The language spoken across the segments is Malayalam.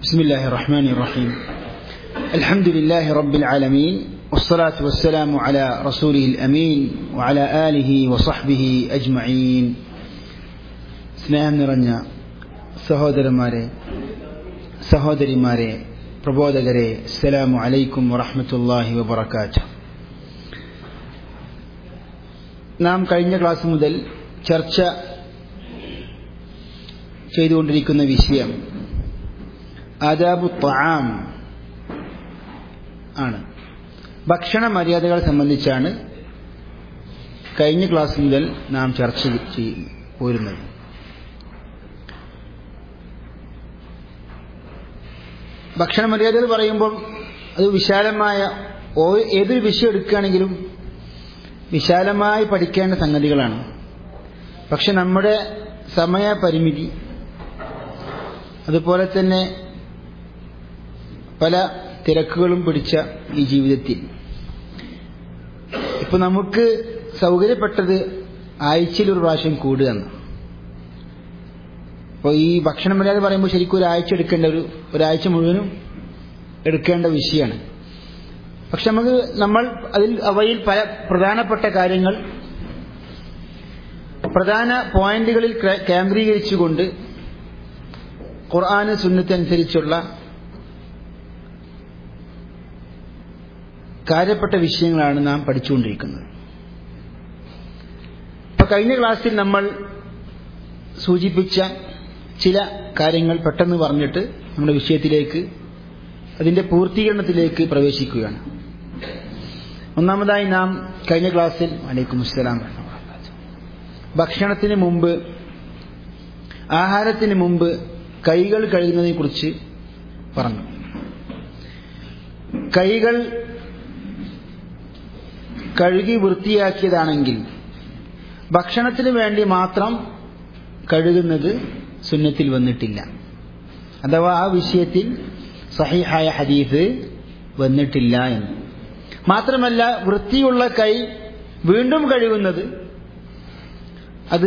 بسم الله الرحمن الرحيم الحمد لله رب العالمين والصلاة والسلام على رسوله الأمين وعلى آله وصحبه أجمعين സ്നേഹം നിറഞ്ഞ സഹോദരന്മാരെ സഹോദരിമാരെ പ്രബോധകരെ അസ്സലാമു അലൈക്കും വറഹ്മത്തുള്ളാഹി വബറകാത്ത് നാം കഴിഞ്ഞ ക്ലാസ് മുതൽ ചർച്ച ചെയ്തുകൊണ്ടിരിക്കുന്ന വിഷയം ആദാബു ത്വആം ആണ് ഭക്ഷണ മര്യാദകൾ സംബന്ധിച്ചാണ് കഴിഞ്ഞ ക്ലാസ് മുതൽ നാം ചർച്ച ചെയ്ത് പോരുന്നത് ഭക്ഷണ മര്യാദകൾ പറയുമ്പോൾ അത് വിശാലമായ ഏതൊരു വിഷയം എടുക്കുകയാണെങ്കിലും വിശാലമായി പഠിക്കേണ്ട സംഗതികളാണ് പക്ഷെ നമ്മുടെ സമയപരിമിതി അതുപോലെ തന്നെ പല തിരക്കുകളും പിടിച്ച ഈ ജീവിതത്തിൽ ഇപ്പൊ നമുക്ക് സൗകര്യപ്പെട്ടത് ആഴ്ചയിൽ ഒരു പ്രാവശ്യം കൂടുകയെന്ന് അപ്പോൾ ഈ ഭക്ഷണ മര്യാദ പറയുമ്പോൾ ശരിക്കും ഒരാഴ്ച എടുക്കേണ്ട ഒരു ഒരാഴ്ച മുഴുവനും എടുക്കേണ്ട വിഷയമാണ് പക്ഷെ നമുക്ക് നമ്മൾ അതിൽ അവയിൽ പല പ്രധാനപ്പെട്ട കാര്യങ്ങൾ പ്രധാന പോയിന്റുകളിൽ കേന്ദ്രീകരിച്ചുകൊണ്ട് ഖുർആാന് സുന്നത്തനുസരിച്ചുള്ള കാര്യപ്പെട്ട വിഷയങ്ങളാണ് നാം പഠിച്ചുകൊണ്ടിരിക്കുന്നത് ഇപ്പൊ കഴിഞ്ഞ ക്ലാസ്സിൽ നമ്മൾ സൂചിപ്പിച്ച ചില കാര്യങ്ങൾ പെട്ടെന്ന് പറഞ്ഞിട്ട് നമ്മുടെ വിഷയത്തിലേക്ക് അതിന്റെ പൂർത്തീകരണത്തിലേക്ക് പ്രവേശിക്കുകയാണ് ഒന്നാമതായി നാം കഴിഞ്ഞ ക്ലാസ്സിൽ അലൈക്കും അസ്സലാം ഭക്ഷണത്തിന് മുമ്പ് ആഹാരത്തിന് മുമ്പ് കൈകൾ കഴുകുന്നതിനെ കുറിച്ച് പറഞ്ഞു കൈകൾ കഴുകി വൃത്തിയാക്കിയതാണെങ്കിൽ ഭക്ഷണത്തിന് വേണ്ടി മാത്രം കഴുകുന്നത് സുന്നത്തിൽ വന്നിട്ടില്ല അഥവാ ആ വിഷയത്തിൽ സഹിഹായ ഹദീസ് വന്നിട്ടില്ല എന്ന് മാത്രമല്ല വൃത്തിയുള്ള കൈ വീണ്ടും കഴുകുന്നത് അത്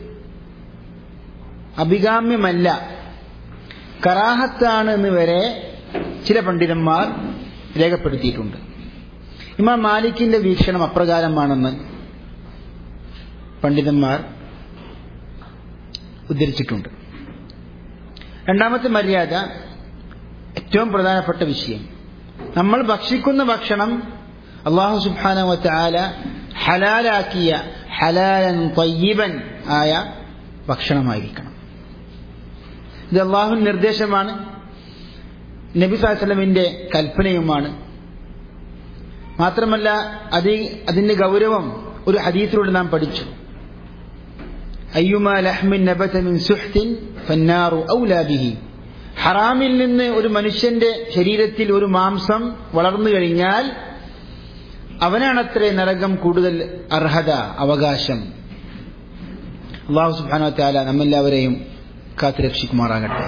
അഭികാമ്യമല്ല കറാഹത്താണ് എന്ന് വരെ ചില പണ്ഡിതന്മാർ രേഖപ്പെടുത്തിയിട്ടുണ്ട് ഇമാം മാലിക്കിന്റെ വീക്ഷണം അപ്രകാരമാണെന്ന് പണ്ഡിതന്മാർ ഉദ്ധരിച്ചിട്ടുണ്ട് രണ്ടാമത്തെ മര്യാദ ഏറ്റവും പ്രധാനപ്പെട്ട വിഷയം നമ്മൾ ഭക്ഷിക്കുന്ന ഭക്ഷണം അള്ളാഹു സുബാന ഹലാലാക്കിയ ഹലാലൻ തയ്യബൻ ആയ ഭക്ഷണമായിരിക്കണം ഇത് അള്ളാഹു നിർദ്ദേശമാണ് നബി സാഹസ്ലമിന്റെ കൽപ്പനയുമാണ് മാത്രമല്ല അതി അതിന്റെ ഗൗരവം ഒരു ഹദീസിലൂടെ നാം പഠിച്ചു അയ്യുമാ ലഹ്മിൻ നബതമിൻ സുഹ്തിൻ ഫന്നാറു ഔലാബിഹി ഹറാമിൽ നിന്ന് ഒരു മനുഷ്യന്റെ ശരീരത്തിൽ ഒരു മാംസം വളർന്നു കഴിഞ്ഞാൽ അവനാണത്രേ നരകം കൂടുതൽ അർഹത അവകാശം അള്ളാഹു സുബാന താല നമ്മെല്ലാവരെയും കാത്തുരക്ഷിക്കുമാറാകട്ടെ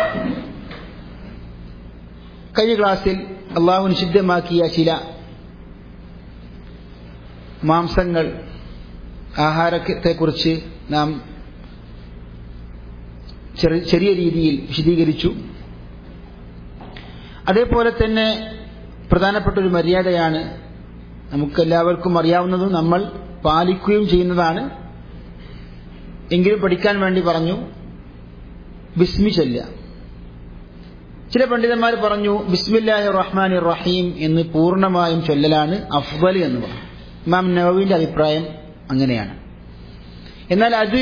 കഴിഞ്ഞ ക്ലാസ്സിൽ അള്ളാഹു നിഷിദ്ധമാക്കിയ ചില മാംസങ്ങൾ ആഹാരത്തെക്കുറിച്ച് നാം ചെറിയ രീതിയിൽ വിശദീകരിച്ചു അതേപോലെ തന്നെ പ്രധാനപ്പെട്ട ഒരു മര്യാദയാണ് നമുക്കെല്ലാവർക്കും അറിയാവുന്നതും നമ്മൾ പാലിക്കുകയും ചെയ്യുന്നതാണ് എങ്കിലും പഠിക്കാൻ വേണ്ടി പറഞ്ഞു ബിസ്മി ചൊല്ല ചില പണ്ഡിതന്മാർ പറഞ്ഞു ബിസ്മില്ലാഹി റഹ്മാൻ റഹീം എന്ന് പൂർണ്ണമായും ചൊല്ലലാണ് അഫ്ബൽ എന്ന് പറഞ്ഞു ഇമാം നവവിന്റെ അഭിപ്രായം അങ്ങനെയാണ് എന്നാൽ അത്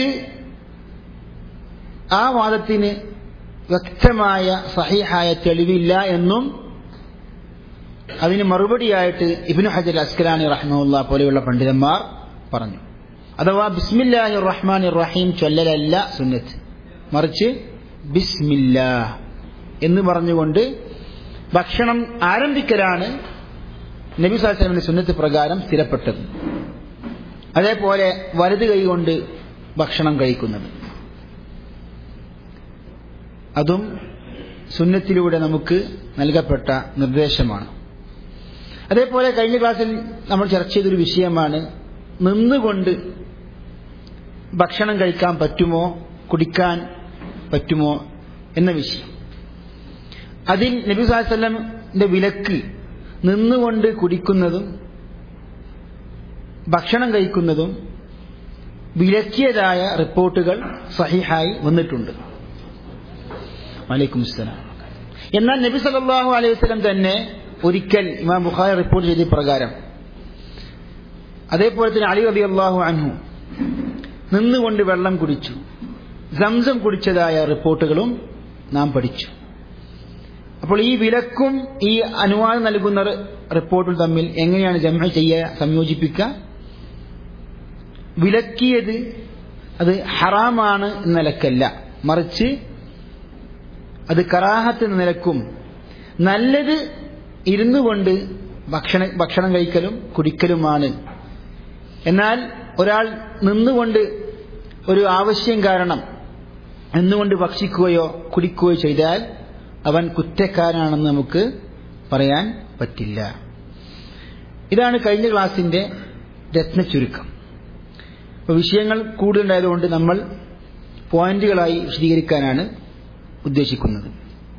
ആ വാദത്തിന് വ്യക്തമായ സഹിഹായ തെളിവില്ല എന്നും അതിന് മറുപടിയായിട്ട് ഇബിനു ഹജർ അസ്കലാനി റഹ്മുല്ല പോലെയുള്ള പണ്ഡിതന്മാർ പറഞ്ഞു അഥവാ ബിസ്മില്ലാഹി റഹ്മാൻ റഹീം ചൊല്ലലല്ല സുന്നത്ത് മറിച്ച് ബിസ്മില്ലാ എന്ന് പറഞ്ഞുകൊണ്ട് ഭക്ഷണം ആരംഭിക്കലാണ് നബി സാഹസ്ലമിന്റെ സുന്നത്ത് പ്രകാരം സ്ഥിരപ്പെട്ടത് അതേപോലെ വലത് കൈകൊണ്ട് ഭക്ഷണം കഴിക്കുന്നത് അതും സുന്നത്തിലൂടെ നമുക്ക് നൽകപ്പെട്ട നിർദ്ദേശമാണ് അതേപോലെ കഴിഞ്ഞ ക്ലാസ്സിൽ നമ്മൾ ചർച്ച ചെയ്തൊരു വിഷയമാണ് നിന്നുകൊണ്ട് ഭക്ഷണം കഴിക്കാൻ പറ്റുമോ കുടിക്കാൻ പറ്റുമോ എന്ന വിഷയം അതിൽ നബി സാഹസല്ലമിന്റെ വിലക്ക് നിന്നുകൊണ്ട് കുടിക്കുന്നതും ഭക്ഷണം കഴിക്കുന്നതും വിലക്കിയതായ റിപ്പോർട്ടുകൾ സഹിഹായി വന്നിട്ടുണ്ട് വലൈക്കും സ്സലാം എന്നാൽ നബി സല്ലല്ലാഹു അലൈഹി വസല്ലം തന്നെ ഒരിക്കൽ ഇമാം ബുഖാരി റിപ്പോർട്ട് ചെയ്ത പ്രകാരം അതേപോലെ തന്നെ അലി റബി അള്ളാഹു അൻഹു നിന്നുകൊണ്ട് വെള്ളം കുടിച്ചു സംസം കുടിച്ചതായ റിപ്പോർട്ടുകളും നാം പഠിച്ചു അപ്പോൾ ഈ വിലക്കും ഈ അനുവാദം നൽകുന്ന റിപ്പോർട്ടും തമ്മിൽ എങ്ങനെയാണ് ജമ ചെയ്യുക സംയോജിപ്പിക്കുക വിലക്കിയത് അത് ഹറാമാണ് എന്ന നിലക്കല്ല മറിച്ച് അത് കറാഹത്ത് എന്ന നിലക്കും നല്ലത് ഇരുന്നു കൊണ്ട് ഭക്ഷണ ഭക്ഷണം കഴിക്കലും കുടിക്കലുമാണ് എന്നാൽ ഒരാൾ നിന്നുകൊണ്ട് ഒരു ആവശ്യം കാരണം നിന്നുകൊണ്ട് ഭക്ഷിക്കുകയോ കുടിക്കുകയോ ചെയ്താൽ അവൻ കുറ്റക്കാരനാണെന്ന് നമുക്ക് പറയാൻ പറ്റില്ല ഇതാണ് കഴിഞ്ഞ ക്ലാസിന്റെ രത്ന ചുരുക്കം അപ്പോൾ വിഷയങ്ങൾ കൂടുതലുണ്ടായതുകൊണ്ട് നമ്മൾ പോയിന്റുകളായി വിശദീകരിക്കാനാണ് ഉദ്ദേശിക്കുന്നത്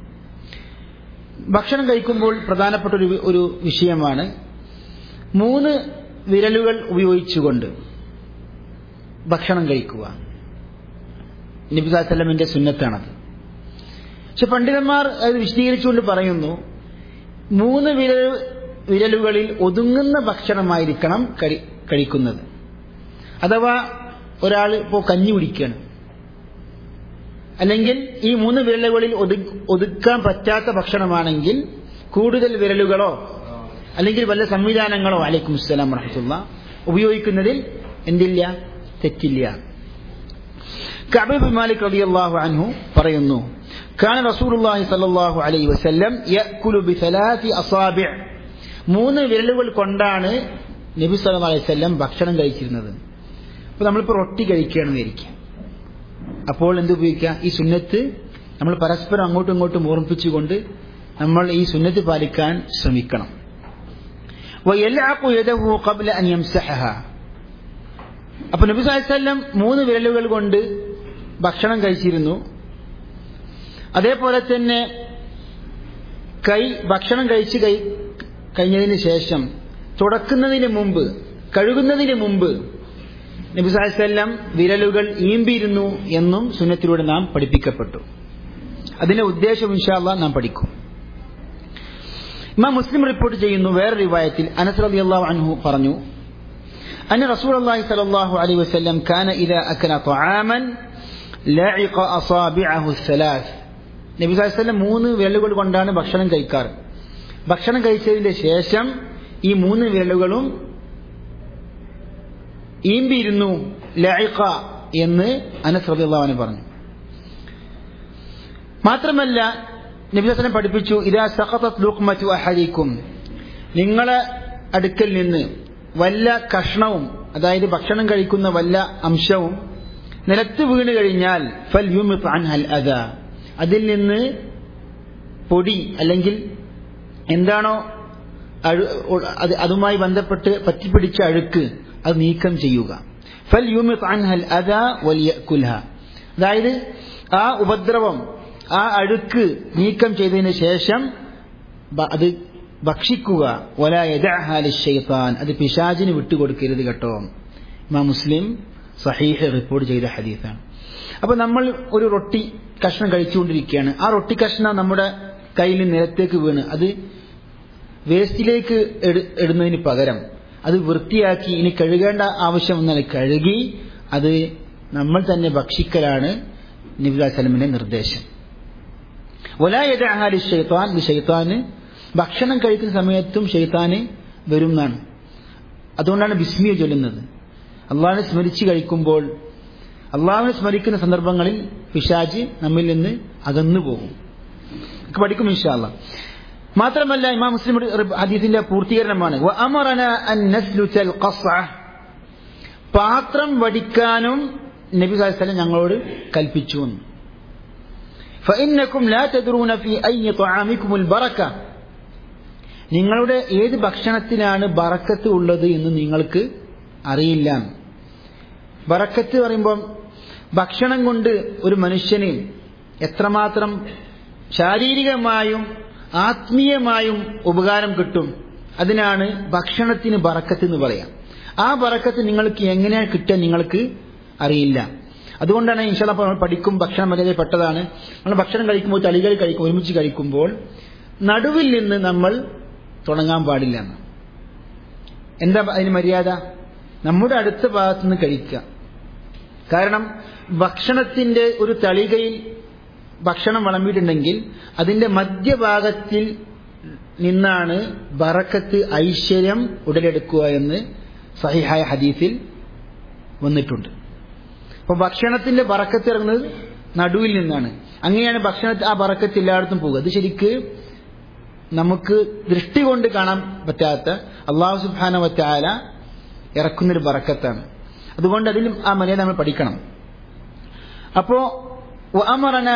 ഭക്ഷണം കഴിക്കുമ്പോൾ പ്രധാനപ്പെട്ട ഒരു ഒരു വിഷയമാണ് മൂന്ന് വിരലുകൾ ഉപയോഗിച്ചുകൊണ്ട് ഭക്ഷണം കഴിക്കുക നബിസാസല്ലമിന്റെ സുന്നത്താണത് പക്ഷെ പണ്ഡിതന്മാർ അത് വിശദീകരിച്ചുകൊണ്ട് പറയുന്നു മൂന്ന് വിരൽ വിരലുകളിൽ ഒതുങ്ങുന്ന ഭക്ഷണമായിരിക്കണം കഴി കഴിക്കുന്നത് അഥവാ ഒരാൾ ഇപ്പോൾ കഞ്ഞി കുടിക്കുകയാണ് അല്ലെങ്കിൽ ഈ മൂന്ന് വിരലുകളിൽ ഒതുക്കാൻ പറ്റാത്ത ഭക്ഷണമാണെങ്കിൽ കൂടുതൽ വിരലുകളോ അല്ലെങ്കിൽ വല്ല സംവിധാനങ്ങളോ അലൈക്കും അസ്സലാം വറഹത്തുള്ള ഉപയോഗിക്കുന്നതിൽ എന്തില്ല തെറ്റില്ല കഅബ് മാലിക് റളിയല്ലാഹു അൻഹു പറയുന്നു كان رسول الله صلى الله عليه وسلم يأكل بثلاث أصابع മൂന്ന് വിരലുകൾ കൊണ്ടാണ് നബി സല്ലല്ലാഹു അലൈഹി വസല്ലം ഭക്ഷണം കഴിച്ചിരുന്നത് അപ്പോൾ നമ്മളിപ്പോൾ റൊട്ടി കഴിക്കുകയാണെന്ന് ഇരിക്കുക അപ്പോൾ എന്ത് ഉപയോഗിക്കുക ഈ സുന്നത്ത് നമ്മൾ പരസ്പരം അങ്ങോട്ടും ഇങ്ങോട്ടും ഓർമ്മിപ്പിച്ചുകൊണ്ട് നമ്മൾ ഈ സുന്നത്ത് പാലിക്കാൻ ശ്രമിക്കണം അപ്പൊ നബി സാഹിസ്വല്ലം മൂന്ന് വിരലുകൾ കൊണ്ട് ഭക്ഷണം കഴിച്ചിരുന്നു അതേപോലെ തന്നെ കൈ ഭക്ഷണം കഴിച്ച് കൈ കഴിഞ്ഞതിന് ശേഷം തുടക്കുന്നതിന് മുമ്പ് കഴുകുന്നതിന് മുമ്പ് നബി സാഹിസ്വല്ലം വിരലുകൾ ഈമ്പിയിരുന്നു എന്നും സുന്നത്തിലൂടെ നാം പഠിപ്പിക്കപ്പെട്ടു അതിന്റെ ഉദ്ദേശം ഇൻഷാല്ല നാം പഠിക്കും ഇമാം മുസ്ലിം റിപ്പോർട്ട് ചെയ്യുന്നു വേറെ റിവായത്തിൽ അനസ് റളിയല്ലാഹു അൻഹു പറഞ്ഞു أن رسول الله صلى الله عليه وسلم كان إذا أكل طعاما لعق أصابعه الثلاث നബി സാഹിസ്വല്ലം മൂന്ന് വിരലുകൾ കൊണ്ടാണ് ഭക്ഷണം കഴിക്കാറ് ഭക്ഷണം കഴിച്ചതിന്റെ ശേഷം ഈ മൂന്ന് വിരലുകളും ഈമ്പിയിരുന്നു ലൈഖ എന്ന് അനസ് റബിള്ളാവിന് പറഞ്ഞു മാത്രമല്ല നബിസ്വലം പഠിപ്പിച്ചു ഇതാ സഖത്തത് ലുഖ്മതു അഹദിക്കും നിങ്ങളെ അടുക്കൽ നിന്ന് വല്ല കഷ്ണവും അതായത് ഭക്ഷണം കഴിക്കുന്ന വല്ല അംശവും നിലത്ത് വീണ് കഴിഞ്ഞാൽ ഫൽ യുമിത് അൻഹൽ അദ അതിൽ നിന്ന് പൊടി അല്ലെങ്കിൽ എന്താണോ അത് അതുമായി ബന്ധപ്പെട്ട് പറ്റിപ്പിടിച്ച അഴുക്ക് അത് നീക്കം ചെയ്യുക ഫൽ യുമിത് അൻഹൽ അദ വലിയക്കുൽഹ അതായത് ആ ഉപദ്രവം ആ അഴുക്ക് നീക്കം ചെയ്തതിന് ശേഷം അത് ഭക്ഷിക്കുക ഷെയ്ത്താൻ അത് പിശാജിന് വിട്ടുകൊടുക്കരുത് കേട്ടോ ഇമാ മുസ്ലിം സഹീഹ് റിപ്പോർട്ട് ചെയ്ത ഹദീസാണ് അപ്പൊ നമ്മൾ ഒരു റൊട്ടി കഷ്ണം കഴിച്ചുകൊണ്ടിരിക്കുകയാണ് ആ റൊട്ടി കഷ്ണം നമ്മുടെ കയ്യിൽ നിലത്തേക്ക് വീണ് അത് വേസ്റ്റിലേക്ക് ഇടുന്നതിന് പകരം അത് വൃത്തിയാക്കി ഇനി കഴുകേണ്ട ആവശ്യം വന്നാൽ കഴുകി അത് നമ്മൾ തന്നെ ഭക്ഷിക്കലാണ് നബിദാ സലമിന്റെ നിർദ്ദേശം ഒലായതാഹാലി ഷെയ്ത്താൻ ഇത് ഷെയ്ത്താന് ഭക്ഷണം കഴിക്കുന്ന സമയത്തും ഷെയ്ത്താന് വരും എന്നാണ് അതുകൊണ്ടാണ് ബിസ്മിയ ചൊല്ലുന്നത് അള്ളാഹിനെ സ്മരിച്ച് കഴിക്കുമ്പോൾ അള്ളാഹിനെ സ്മരിക്കുന്ന സന്ദർഭങ്ങളിൽ പിശാജ് നമ്മിൽ നിന്ന് അകന്നു പോകും പഠിക്കും ഇൻഷാല്ല മാത്രമല്ല ഇമാം മുസ്ലിം ഹദീസിന്റെ പൂർത്തീകരണമാണ് പാത്രം വടിക്കാനും നബി സാഹസ്ലം ഞങ്ങളോട് കൽപ്പിച്ചു എന്ന് فإنكم لا تدرون في أي طعامكم البركة നിങ്ങളുടെ ഏത് ഭക്ഷണത്തിലാണ് ബറക്കത്ത് ഉള്ളത് എന്ന് നിങ്ങൾക്ക് അറിയില്ല ബറക്കത്ത് പറയുമ്പം ഭക്ഷണം കൊണ്ട് ഒരു മനുഷ്യന് എത്രമാത്രം ശാരീരികമായും ആത്മീയമായും ഉപകാരം കിട്ടും അതിനാണ് ഭക്ഷണത്തിന് ബറക്കത്ത് എന്ന് പറയാം ആ ബറക്കത്ത് നിങ്ങൾക്ക് എങ്ങനെയാണ് കിട്ടുക നിങ്ങൾക്ക് അറിയില്ല അതുകൊണ്ടാണ് ഇൻഷാല്ല നമ്മൾ പഠിക്കും ഭക്ഷണ മര്യാദയിൽ പെട്ടതാണ് നമ്മൾ ഭക്ഷണം കഴിക്കുമ്പോൾ തളികൾ കഴിക്കും ഒരുമിച്ച് കഴിക്കുമ്പോൾ നടുവിൽ നിന്ന് നമ്മൾ തുടങ്ങാൻ പാടില്ല എന്ന് എന്താ അതിന് മര്യാദ നമ്മുടെ അടുത്ത ഭാഗത്തു നിന്ന് കഴിക്കുക കാരണം ഭക്ഷണത്തിന്റെ ഒരു തളികയിൽ ഭക്ഷണം വിളമ്പിയിട്ടുണ്ടെങ്കിൽ അതിന്റെ മധ്യഭാഗത്തിൽ നിന്നാണ് ബറക്കത്ത് ഐശ്വര്യം ഉടലെടുക്കുക എന്ന് സഹിഹായ ഹദീസിൽ വന്നിട്ടുണ്ട് അപ്പൊ ഭക്ഷണത്തിന്റെ ബറക്കത്ത് ഇറങ്ങുന്നത് നടുവിൽ നിന്നാണ് അങ്ങനെയാണ് ഭക്ഷണത്തിൽ ആ ബറക്കത്ത് എല്ലായിടത്തും പോകുക അത് ശരിക്ക് നമുക്ക് ദൃഷ്ടി കൊണ്ട് കാണാൻ പറ്റാത്ത അള്ളാഹു സുബാന വറ്റാല ഇറക്കുന്നൊരു ബറക്കത്താണ് അതുകൊണ്ട് അതിലും ആ മര്യാദ നമ്മൾ പഠിക്കണം അപ്പോ അമറന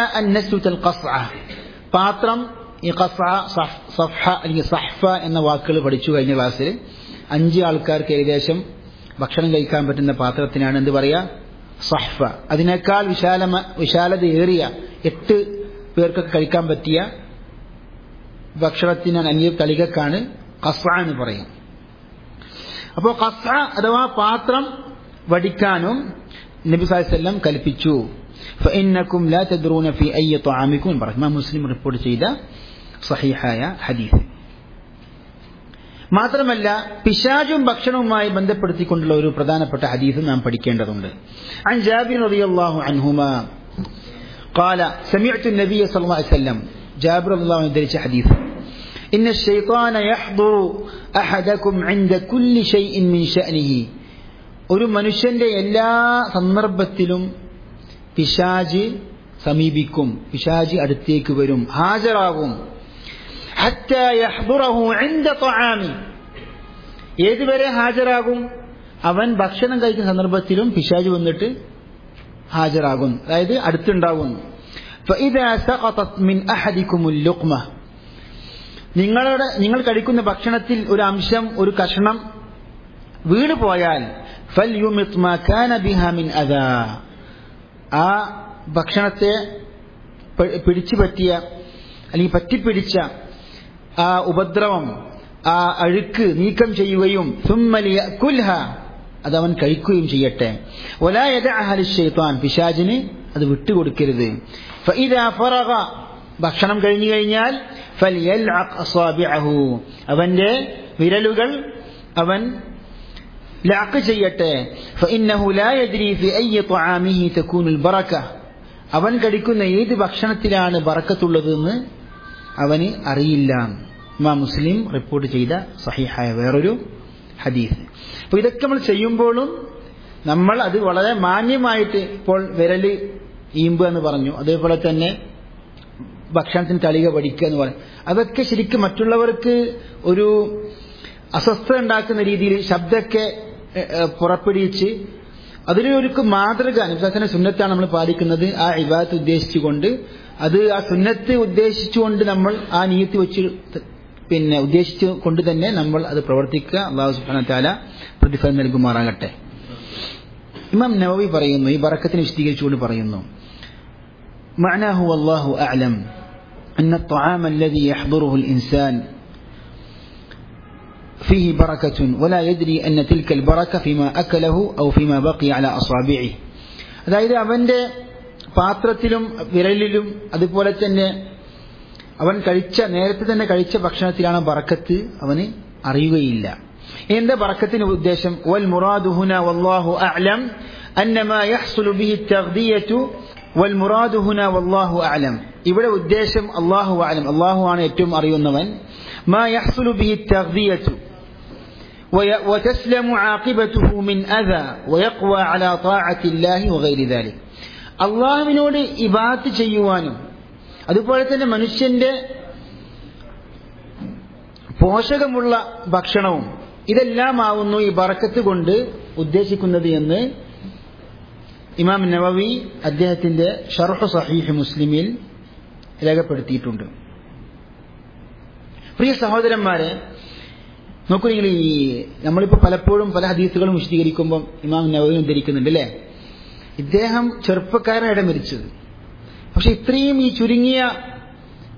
പാത്രം ഈ ഖസ സഫ അല്ലെങ്കിൽ സഹ്ഫ എന്ന വാക്കുകൾ പഠിച്ചു കഴിഞ്ഞ ക്ലാസ്സിൽ അഞ്ച് ആൾക്കാർക്ക് ഏകദേശം ഭക്ഷണം കഴിക്കാൻ പറ്റുന്ന പാത്രത്തിനാണ് എന്ത് പറയാ സഹ്ഫ അതിനേക്കാൾ വിശാല വിശാലത ഏറിയ എട്ട് പേർക്കൊക്കെ കഴിക്കാൻ പറ്റിയ ഭക്ഷണത്തിനാണ് അല്ലെങ്കിൽ തളികക്കാണ് കസ എന്ന് പറയും അപ്പോൾ കസ അഥവാ പാത്രം വടിക്കാനും നബി സാഹിസ്വല്ലം കൽപ്പിച്ചു فإنكم لا تدرون في أي طعامكم പറഞ്ഞു ഇമാം മുസ്ലിം റിപ്പോർട്ട് ചെയ്ത സഹിഹായ ഹദീസ് മാത്രമല്ല പിശാചും ഭക്ഷണവുമായി ബന്ധപ്പെടുത്തിക്കൊണ്ടുള്ള ഒരു പ്രധാനപ്പെട്ട ഹദീസ് നാം പഠിക്കേണ്ടതുണ്ട് عن جابر رضي الله عنهما قال سمعت النبي صلى الله عليه وسلم جابر رضي الله عنه ധരിച്ച ഹദീസ് إن الشيطان يحضر أحدكم عند كل شيء من شأنه ഒരു മനുഷ്യന്റെ എല്ലാ സന്ദർഭത്തിലും പിശാജ് സമീപിക്കും പിശാജ് അടുത്തേക്ക് വരും ഹാജരാകും ഏതുവരെ ഹാജരാകും അവൻ ഭക്ഷണം കഴിക്കുന്ന സന്ദർഭത്തിലും പിശാജ് വന്നിട്ട് ഹാജരാകും അതായത് അടുത്തുണ്ടാകും നിങ്ങളുടെ നിങ്ങൾ കഴിക്കുന്ന ഭക്ഷണത്തിൽ ഒരു അംശം ഒരു കഷണം വീണ് പോയാൽ ഫൽ ബിഹാമിൻ അതാ ആ ഭക്ഷണത്തെ പിടിച്ചു പറ്റിയ അല്ലെങ്കിൽ പറ്റിപ്പിടിച്ച ആ ഉപദ്രവം ആ അഴുക്ക് നീക്കം ചെയ്യുകയും കുൽഹ അതവൻ കഴിക്കുകയും ചെയ്യട്ടെ ഒലായതാൻ പിശാജിന് അത് വിട്ടുകൊടുക്കരുത് ഭക്ഷണം കഴിഞ്ഞു കഴിഞ്ഞാൽ അവന്റെ വിരലുകൾ അവൻ ലാക്ക് ചെയ്യട്ടെ അവൻ കഴിക്കുന്ന ഏത് ഭക്ഷണത്തിലാണ് ബറക്കത്തുള്ളതെന്ന് അവന് അറിയില്ല ഇമാ മുസ്ലിം റിപ്പോർട്ട് ചെയ്ത സഹിഹായ വേറൊരു ഹദീസ് അപ്പൊ ഇതൊക്കെ നമ്മൾ ചെയ്യുമ്പോഴും നമ്മൾ അത് വളരെ മാന്യമായിട്ട് ഇപ്പോൾ വിരല് ഈമ്പ് എന്ന് പറഞ്ഞു അതേപോലെ തന്നെ ഭക്ഷണത്തിന് തളിക പഠിക്കുക എന്ന് പറയും അതൊക്കെ ശരിക്കും മറ്റുള്ളവർക്ക് ഒരു അസ്വസ്ഥത ഉണ്ടാക്കുന്ന രീതിയിൽ ശബ്ദമൊക്കെ പുറപ്പെടുവിച്ച് അതിനൊരു മാതൃക അനുസാസന സുന്നത്താണ് നമ്മൾ പാലിക്കുന്നത് ആ ഇബാദത്ത് ഉദ്ദേശിച്ചുകൊണ്ട് അത് ആ സുന്നത്ത് ഉദ്ദേശിച്ചുകൊണ്ട് നമ്മൾ ആ നീയത്ത് വെച്ച് പിന്നെ ഉദ്ദേശിച്ചു കൊണ്ട് തന്നെ നമ്മൾ അത് പ്രവർത്തിക്കുക അള്ളാഹു സുബാന താല പ്രതിഫലം നൽകുമാറാകട്ടെ ഇമാം നവവി പറയുന്നു ഈ ബറക്കത്തിന് വിശദീകരിച്ചുകൊണ്ട് പറയുന്നു معناه والله أعلم أن الطعام الذي يحضره الإنسان فيه بركة ولا يدري أن تلك البركة فيما أكله أو فيما بقي على أصابعه അതായത് അവന്റെ പാത്രത്തിലും വിരലിലും അതുപോലെ തന്നെ അവൻ കഴിച്ച നേരത്തെ തന്നെ കഴിച്ച ഭക്ഷണത്തിലാണ് ബറക്കത്ത് അവന് അറിയുകയില്ല എന്താ ബറക്കത്തിന് ഉദ്ദേശം വൽ മുറാദുഹുന വല്ലാഹു അഅലം അന്നമാ യഹ്സുലു ബിഹി തഗ്ദിയതു വൽ മുറാദുഹുന വല്ലാഹു അഅലം ഇവിടെ ഉദ്ദേശം അല്ലാഹു അഅലം അല്ലാഹു ആണ് ഏറ്റവും അറിയുന്നവൻ മാ യഹ്സുലു ബിഹി തഗ്ദിയതു وتسلم عاقبته من أذى ويقوى على طاعة الله وغير ذلك അള്ളാഹുവിനോട് ഇബാത്ത് ചെയ്യുവാനും അതുപോലെ തന്നെ മനുഷ്യന്റെ പോഷകമുള്ള ഭക്ഷണവും ഇതെല്ലാമാവുന്നു ഈ ബറക്കത്ത് കൊണ്ട് ഉദ്ദേശിക്കുന്നത് എന്ന് ഇമാം നവവി അദ്ദേഹത്തിന്റെ ഷർഹു സഹീഹ് മുസ്ലിമിൽ രേഖപ്പെടുത്തിയിട്ടുണ്ട് പ്രിയ സഹോദരന്മാരെ നോക്കൂ നിങ്ങൾ ഈ നമ്മളിപ്പോൾ പലപ്പോഴും പല ഹദീസുകളും വിശദീകരിക്കുമ്പോൾ ഇമാം നവവി ഉദ്ധരിക്കുന്നുണ്ട് അല്ലേ ഇദ്ദേഹം ചെറുപ്പക്കാരനായിട്ട് മരിച്ചത് പക്ഷെ ഇത്രയും ഈ ചുരുങ്ങിയ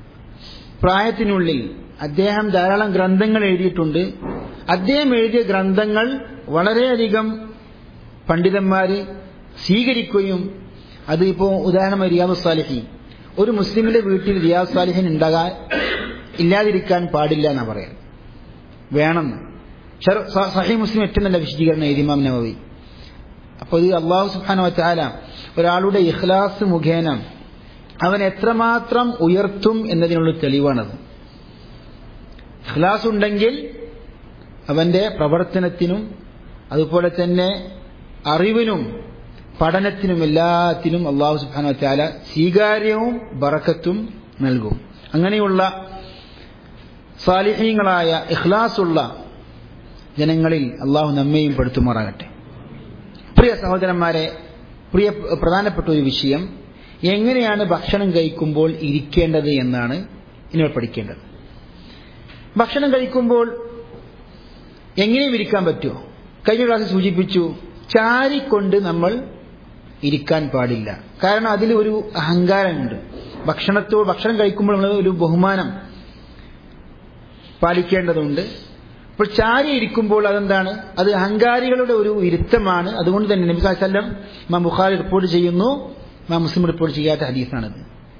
പ്രായത്തിനുള്ളിൽ അദ്ദേഹം ധാരാളം ഗ്രന്ഥങ്ങൾ എഴുതിയിട്ടുണ്ട് അദ്ദേഹം എഴുതിയ ഗ്രന്ഥങ്ങൾ വളരെയധികം പണ്ഡിതന്മാര് സ്വീകരിക്കുകയും അത് ഇപ്പോൾ ഉദാഹരണമായി റിയാദ് സാലിഹി ഒരു മുസ്ലിമിന്റെ വീട്ടിൽ റിയാദ് സാലിഹിൻ ഉണ്ടാകാൻ ഇല്ലാതിരിക്കാൻ പാടില്ല എന്നാ പറയാം വേണം സഹി മുസ്ലിം ഏറ്റവും നല്ല വിശദീകരണം എഴുതി ഇമാം നവവി അപ്പോൾ ഇത് അള്ളാഹു സുബാന വച്ചാല ഒരാളുടെ ഇഖ്ലാസ് മുഖേന അവൻ എത്രമാത്രം ഉയർത്തും എന്നതിനുള്ള തെളിവാണത് ഇഖ്ലാസ് ഉണ്ടെങ്കിൽ അവന്റെ പ്രവർത്തനത്തിനും അതുപോലെ തന്നെ അറിവിനും പഠനത്തിനും എല്ലാത്തിനും അള്ളാഹു സുബാന വച്ചാല സ്വീകാര്യവും ബറക്കത്തും നൽകും അങ്ങനെയുള്ള സാലിഹീങ്ങളായ ഇഖ്ലാസുള്ള ജനങ്ങളിൽ അള്ളാഹു നമ്മയും പെടുത്തുമാറാകട്ടെ പ്രിയ സഹോദരന്മാരെ പ്രിയ പ്രധാനപ്പെട്ട ഒരു വിഷയം എങ്ങനെയാണ് ഭക്ഷണം കഴിക്കുമ്പോൾ ഇരിക്കേണ്ടത് എന്നാണ് ഇനി പഠിക്കേണ്ടത് ഭക്ഷണം കഴിക്കുമ്പോൾ എങ്ങനെയും ഇരിക്കാൻ പറ്റുമോ കഴിഞ്ഞ ക്ലാസ്സിൽ സൂചിപ്പിച്ചു ചാരിക്കൊണ്ട് നമ്മൾ ഇരിക്കാൻ പാടില്ല കാരണം അതിൽ ഒരു അഹങ്കാരമുണ്ട് ഭക്ഷണത്തോ ഭക്ഷണം കഴിക്കുമ്പോൾ നമ്മൾ ഒരു ബഹുമാനം പാലിക്കേണ്ടതുണ്ട് അപ്പോൾ ചാരി ഇരിക്കുമ്പോൾ അതെന്താണ് അത് അഹങ്കാരികളുടെ ഒരു ഇരുത്തമാണ് അതുകൊണ്ട് തന്നെ നബി സാഹസല്ലം ഇമാം ബുഖാരി റിപ്പോർട്ട് ചെയ്യുന്നു ഇമാം മുസ്ലിം റിപ്പോർട്ട് ചെയ്യാത്ത ഹദീസാണത്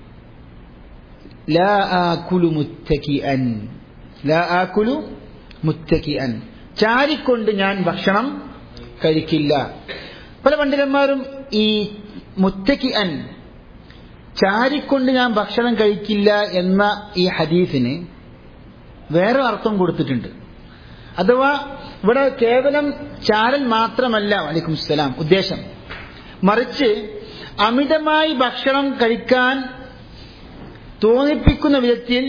ലാ ആകുലു മുത്തക്കി അൻ ലാ ആകുലു മുത്തക്കി അൻ ചാരിക്കൊണ്ട് ഞാൻ ഭക്ഷണം കഴിക്കില്ല പല പണ്ഡിതന്മാരും ഈ മുത്തക്കി അൻ ചാരിക്കൊണ്ട് ഞാൻ ഭക്ഷണം കഴിക്കില്ല എന്ന ഈ ഹദീസിന് വേറെ അർത്ഥം കൊടുത്തിട്ടുണ്ട് അഥവാ ഇവിടെ കേവലം ചാരൽ മാത്രമല്ല വലൈക്കും സ്സലാം ഉദ്ദേശം മറിച്ച് അമിതമായി ഭക്ഷണം കഴിക്കാൻ തോന്നിപ്പിക്കുന്ന വിധത്തിൽ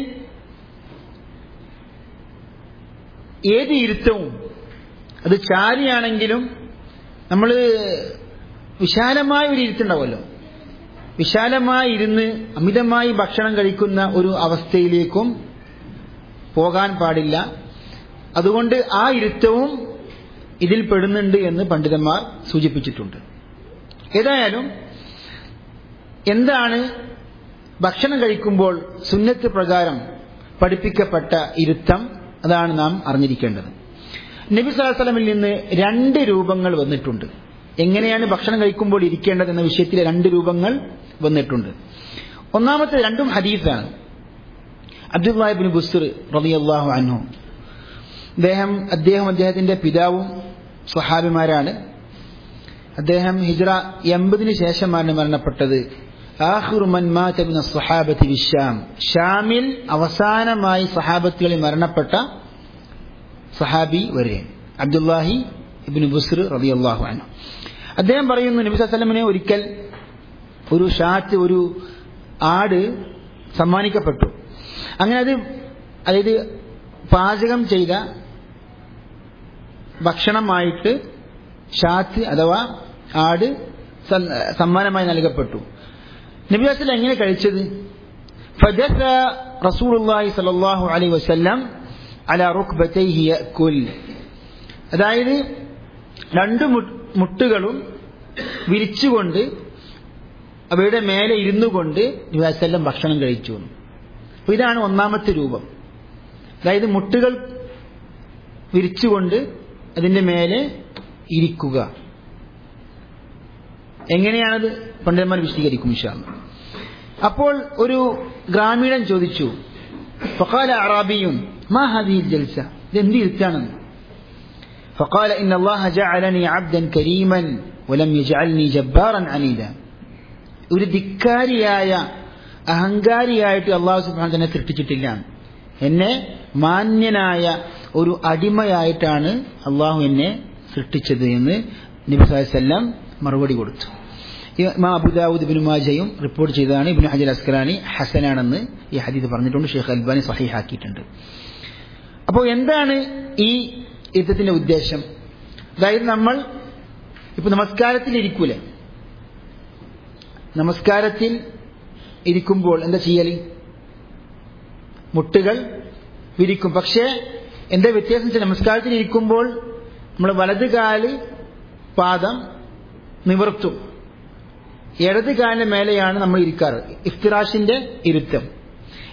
ഏത് ഇരുത്തവും അത് ചാരിയാണെങ്കിലും നമ്മൾ വിശാലമായ ഒരു ഇരുത്തുണ്ടാവുമല്ലോ വിശാലമായി ഇരുന്ന് അമിതമായി ഭക്ഷണം കഴിക്കുന്ന ഒരു അവസ്ഥയിലേക്കും പോകാൻ പാടില്ല അതുകൊണ്ട് ആ ഇരുത്തവും ഇതിൽ പെടുന്നുണ്ട് എന്ന് പണ്ഡിതന്മാർ സൂചിപ്പിച്ചിട്ടുണ്ട് ഏതായാലും എന്താണ് ഭക്ഷണം കഴിക്കുമ്പോൾ സുന്നത്ത് പ്രകാരം പഠിപ്പിക്കപ്പെട്ട ഇരുത്തം അതാണ് നാം അറിഞ്ഞിരിക്കേണ്ടത് നബി സ്വലാസ്ലമിൽ നിന്ന് രണ്ട് രൂപങ്ങൾ വന്നിട്ടുണ്ട് എങ്ങനെയാണ് ഭക്ഷണം കഴിക്കുമ്പോൾ ഇരിക്കേണ്ടത് എന്ന വിഷയത്തിൽ രണ്ട് രൂപങ്ങൾ വന്നിട്ടുണ്ട് ഒന്നാമത്തെ രണ്ടും ഹദീസാണ് അബ്ദുല്ലാഹിബിൻ ബുസ്ർ റളിയല്ലാഹു അൻഹു അദ്ദേഹം അദ്ദേഹം അദ്ദേഹത്തിന്റെ പിതാവും സ്വഹാബിമാരാണ് അദ്ദേഹം ഹിജ്റ എൺപതിന് ശേഷമാണ് മരണപ്പെട്ടത് ആഖിറു മൻ മാത മിന സ്വഹാബത്തി വിശ്യാം ഷാമിൽ അവസാനമായി സഹാബത്തുകളിൽ മരണപ്പെട്ട സഹാബി വരെ അബ്ദുല്ലാഹി ഇബ്നു ബുസ്ർ റളിയല്ലാഹു അൻഹു അദ്ദേഹം പറയുന്നു നബി സല്ലമിനെ ഒരിക്കൽ ഒരു ഷാറ്റ് ഒരു ആട് സമ്മാനിക്കപ്പെട്ടു അങ്ങനെ അത് അതായത് പാചകം ചെയ്ത ഭക്ഷണമായിട്ട് ഷാത്ത് അഥവാ ആട് സമ്മാനമായി നൽകപ്പെട്ടു നബിയാസിൽ എങ്ങനെ കഴിച്ചത് فجث رسول الله صلى الله عليه وسلم على ركبتيه يأكل അതായത് രണ്ട് മുട്ടുകളും വിരിച്ചുകൊണ്ട് അവയുടെ മേലെ ഇരുന്നു കൊണ്ട് നബിയാസെല്ലാം ഭക്ഷണം കഴിച്ചു അപ്പൊ ഇതാണ് ഒന്നാമത്തെ രൂപം അതായത് മുട്ടുകൾ വിരിച്ചുകൊണ്ട് അതിന്റെ മേലെ ഇരിക്കുക എങ്ങനെയാണത് പണ്ഡിതന്മാർ വിശദീകരിക്കും ഇഷാന്ന് അപ്പോൾ ഒരു ഗ്രാമീണൻ ചോദിച്ചു ഫഖാല അറാബിയുൻ മാ ഹദീ ജൽസ ഇതെന്ത് ഇരുത്താണെന്ന് فقال إن الله جعلني عبدا كريما ولم يجعلني جبارا عنيدا ഒരു ധിക്കാരിയായ അഹങ്കാരിയായിട്ട് അള്ളാഹു സുബ്ഹാൻ തന്നെ സൃഷ്ടിച്ചിട്ടില്ല എന്നെ മാന്യനായ ഒരു അടിമയായിട്ടാണ് അള്ളാഹു എന്നെ സൃഷ്ടിച്ചത് എന്ന് നബി സല്ലം മറുപടി കൊടുത്തു ഇമാം അബുദാവൂദ് ബിൻ മാജയും റിപ്പോർട്ട് ചെയ്തതാണ് ഇബിൻ ഹജർ അസ്കറാനി ഹസനാണെന്ന് ഈ ഹദീദ് പറഞ്ഞിട്ടുണ്ട് ഷെയ്ഖ് അൽബാനി സഹിഹാക്കിയിട്ടുണ്ട് അപ്പോൾ എന്താണ് ഈ യുദ്ധത്തിന്റെ ഉദ്ദേശം അതായത് നമ്മൾ ഇപ്പൊ നമസ്കാരത്തിൽ ഇരിക്കൂലേ നമസ്കാരത്തിൽ ഇരിക്കുമ്പോൾ എന്താ ചെയ്യല് മുട്ടുകൾ വിരിക്കും പക്ഷേ എന്താ വ്യത്യാസം വെച്ചാൽ നമസ്കാരത്തിൽ ഇരിക്കുമ്പോൾ നമ്മൾ വലത് കാല് പാദം നിവർത്തും ഇടത് കാലിന്റെ മേലെയാണ് നമ്മൾ ഇരിക്കാറ് ഇഫ്തിറാഷിന്റെ ഇരുത്തം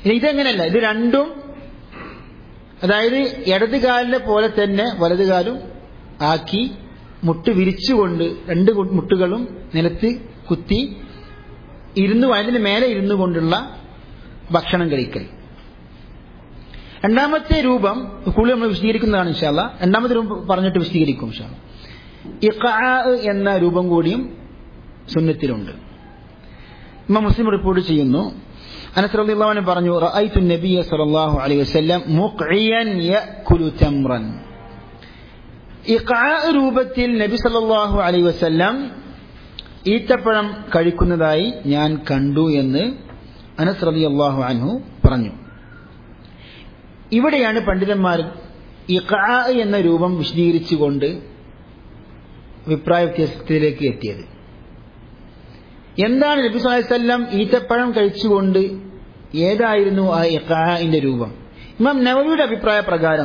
ഇനി ഇതെങ്ങനെയല്ല ഇത് രണ്ടും അതായത് ഇടത് കാലിനെ പോലെ തന്നെ വലത് കാലും ആക്കി മുട്ട് വിരിച്ചുകൊണ്ട് രണ്ട് കു- മുട്ടുകളും നിലത്ത് കുത്തി ഇരുന്നു അതിന് മേലെ ഇരുന്നു കൊണ്ടുള്ള ഭക്ഷണം കഴിക്കൽ രണ്ടാമത്തെ രൂപം കൂടുതൽ നമ്മൾ വിശദീകരിക്കുന്നതാണ് ഇൻഷാല്ല രണ്ടാമത്തെ രൂപം പറഞ്ഞിട്ട് വിശദീകരിക്കും ഇൻഷാല്ല ഇഖാ എന്ന രൂപം കൂടിയും സുന്നത്തിലുണ്ട് ഇമാം മുസ്ലിം റിപ്പോർട്ട് ചെയ്യുന്നു അനസ് റളിയല്ലാഹു അൻഹു പറഞ്ഞു റഅയ്തു നബിയ സല്ലല്ലാഹു അലൈഹി വസല്ലം മുഖ്ഇയൻ യഅകുലു തംറൻ ഇഖാ രൂപത്തിൽ നബി സല്ലല്ലാഹു അലൈഹി വസല്ലം ഈത്തപ്പഴം കഴിക്കുന്നതായി ഞാൻ കണ്ടു എന്ന് അനസ് റളിയല്ലാഹു അൻഹു പറഞ്ഞു ഇവിടെയാണ് പണ്ഡിതന്മാർ ഇഖാ എന്ന രൂപം വിശദീകരിച്ചുകൊണ്ട് അഭിപ്രായ വ്യത്യാസത്തിലേക്ക് എത്തിയത് എന്താണ് നബി സ്വല്ലം ഈത്തപ്പഴം കഴിച്ചുകൊണ്ട് ഏതായിരുന്നു ആ ഇഖാഇന്റെ രൂപം ഇമാം നവവിയുടെ അഭിപ്രായ പ്രകാരം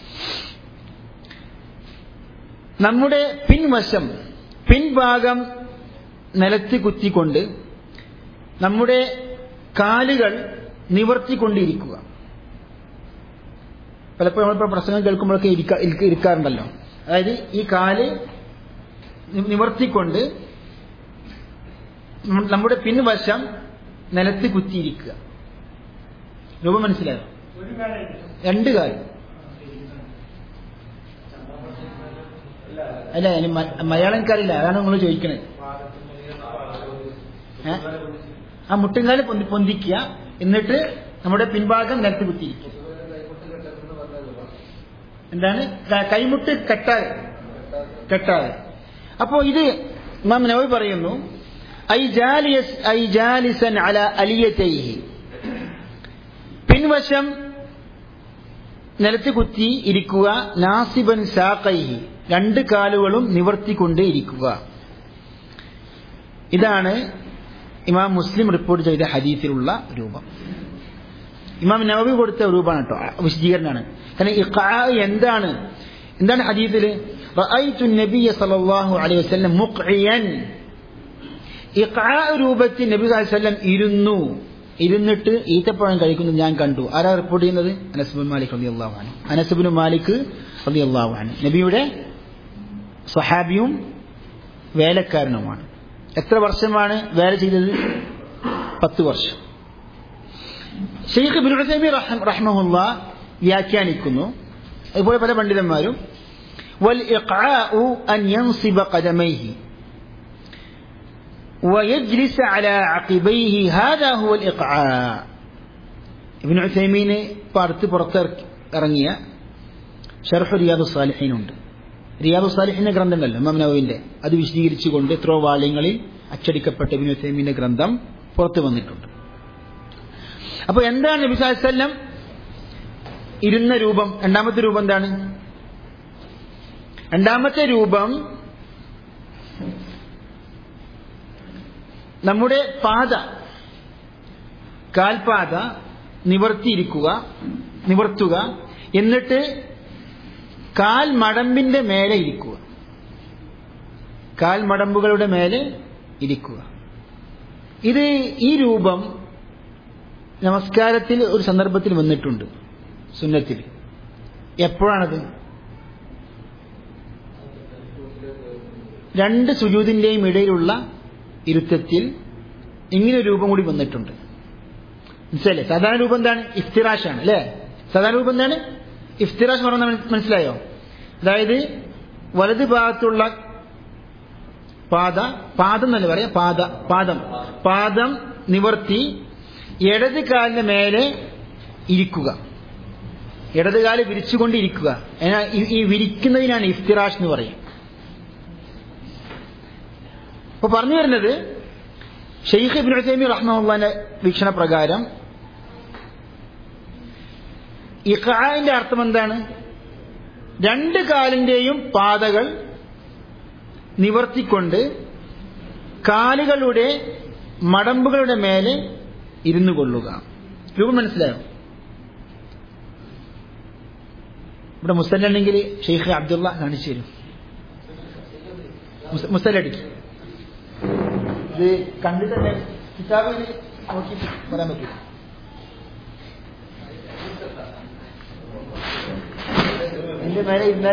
നമ്മുടെ പിൻവശം പിൻഭാഗം നിലത്ത് കുത്തിക്കൊണ്ട് നമ്മുടെ കാലുകൾ നിവർത്തിക്കൊണ്ടിരിക്കുക പലപ്പോഴും നമ്മളിപ്പോൾ പ്രസംഗം കേൾക്കുമ്പോഴൊക്കെ ഇരിക്ക ഇരിക്ക- ഇരിക്കാറുണ്ടല്ലോ അതായത് ഈ കാല് നി- നിവർത്തിക്കൊണ്ട് നമ്മ- നമ്മുടെ പിൻവശം നിലത്ത് കുത്തിയിരിക്കുക രൂപം മനസ്സിലായോ രണ്ട് കാല് അല്ല ഇനി മ- മലയാളം എനിക്കറിയില്ല അതാണ് നിങ്ങൾ ചോദിക്കണത് ഏ? ആ മുട്ടുംകാല് പൊന്തി പൊന്തിക്കുക എന്നിട്ട് നമ്മുടെ പിൻഭാഗം നിലത്ത് കുത്തിയിരിക്കുക എന്താണ് ക- കൈമുട്ട് കെട്ടാതെ കെട്ടാതെ അപ്പോ ഇത് ഇമാം നവവി പറയുന്നു ഐ ജാലിയസ് ഐ ജാലിസൻ അല അലിയതൈഹി പിൻവശം നിലത്ത് കുത്തി ഇരിക്കുക നാസിബൻ സാഖൈഹി രണ്ട് കാലുകളും നിവർത്തിക്കൊണ്ട് ഇരിക്കുക ഇതാണ് ഇമാം മുസ്ലിം റിപ്പോർട്ട് ചെയ്ത ഹദീസിലുള്ള രൂപം ഇമാം നവവി കൊടുത്ത രൂപമാണ് കേട്ടോ വിശദീകരണമാണ് കാരണം ഇഖാ എന്താണ് എന്താണ് ഹദീസിൽ റഅയ്തു നബിയ സല്ലല്ലാഹു അലൈഹി വസല്ലം മുഖ്ഇയൻ ഇഖാ രൂപത്തിൽ നബി സല്ലല്ലാഹു അലൈഹി വസല്ലം ഇരുന്നു ഇരുന്നിട്ട് ഈത്തപ്പഴം കഴിക്കുന്നത് ഞാൻ കണ്ടു ആരാ റിപ്പോർട്ട് ചെയ്യുന്നത് അനസ്ബിൻ മാലിക് റളിയല്ലാഹു അൻഹു അനസ്ബിൻ മാലിക് റളിയല്ലാഹു അൻഹു നബിയുടെ സ്വഹാബിയും വേലക്കാരനുമാണ് എത്ര വർഷമാണ് വേല ചെയ്തത് പത്ത് വർഷം ഷെയ്ഖ് ഇബ്നു ഉസൈമി റഹ്മഹുല്ല വ്യാഖ്യാനിക്കുന്നു അതുപോലെ പല പണ്ഡിതന്മാരും വൽ ഇഖ്ആഉ അൻ യൻസിബ ഖദമൈഹി ويجلس على عقبيه هذا هو الإقعاء ابن عثيمين പാർത്ത് പുറത്തിറക്കി ഇറങ്ങിയ ഷർഹു റിയാദു സാലിഹീൻ ഉണ്ട് റിയാദു സാലിഹിന്റെ ഗ്രന്ഥം ഉണ്ടല്ലോ ഇമാം നവവിന്റെ അത് വിശദീകരിച്ചുകൊണ്ട് എത്രയോ വാല്യങ്ങളിൽ അച്ചടിക്കപ്പെട്ട ഇബ്നു ഉസൈമീന്റെ ഗ്രന്ഥം പുറത്തു വന്നിട്ടുണ്ട് അപ്പൊ എന്താണ് നബി സല്ലല്ലാഹു അലൈഹി വസല്ലം ഇരുന്ന രൂപം രണ്ടാമത്തെ രൂപം എന്താണ് രണ്ടാമത്തെ രൂപം നമ്മുടെ പാത കാൽപാത നിവർത്തിയിരിക്കുക നിവർത്തുക എന്നിട്ട് കാൽ മടമ്പിന്റെ മേലെ ഇരിക്കുക കാൽ മടമ്പുകളുടെ മേലെ ഇരിക്കുക ഇത് ഈ രൂപം നമസ്കാരത്തിൽ ഒരു സന്ദർഭത്തിൽ വന്നിട്ടുണ്ട് സുന്നത്തിൽ എപ്പോഴാണത് രണ്ട് സുജൂതിന്റെയും ഇടയിലുള്ള ഇരുത്തത്തിൽ ഇങ്ങനെ ഒരു രൂപം കൂടി വന്നിട്ടുണ്ട് മനസ്സിലല്ലേ സാധാരണ രൂപം എന്താണ് ഇഫ്തിറാഷാണ് അല്ലേ സാധാരണ രൂപം എന്താണ് ഇഫ്തിറാഷ് പറഞ്ഞ മനസ്സിലായോ അതായത് വലത് ഭാഗത്തുള്ള പാത പാദം എന്നല്ല പറയാം പാത പാദം പാദം നിവർത്തി ഇടത് കാലിന് മേലെ ഇരിക്കുക ഇടത് കാല് വിരിച്ചുകൊണ്ട് ഇരിക്കുക അതിനാ ഈ- ഈ വിരിക്കുന്നതിനാണ് ഇഫ്തിറാഷ് എന്ന് പറയും അപ്പൊ പറഞ്ഞു വരുന്നത് ഷെയ്ഖ് ഇബ്നു ഉസൈമി റഹ്മുള്ളാന്റെ വീക്ഷണ പ്രകാരം ഇഖാന്റെ അർത്ഥം എന്താണ് രണ്ട് കാലിന്റെയും പാതകൾ നിവർത്തിക്കൊണ്ട് കാലുകളുടെ മടമ്പുകളുടെ മേലെ ഇരുന്നു കൊള്ളുക രൂപം മനസ്സിലായോ ഇവിടെ മുസല്ലെങ്കിൽ ഷെയ്ഖ് അബ്ദുള്ള കാണിച്ചു തരും മുസ- മുസല്ലടിക്ക് ഇത് കണ്ടിട്ട് തന്നെ കിതാബിൽ നോക്കി പറയാൻ പറ്റില്ല അതിന്റെ മേലെ ഇരുന്നാൽ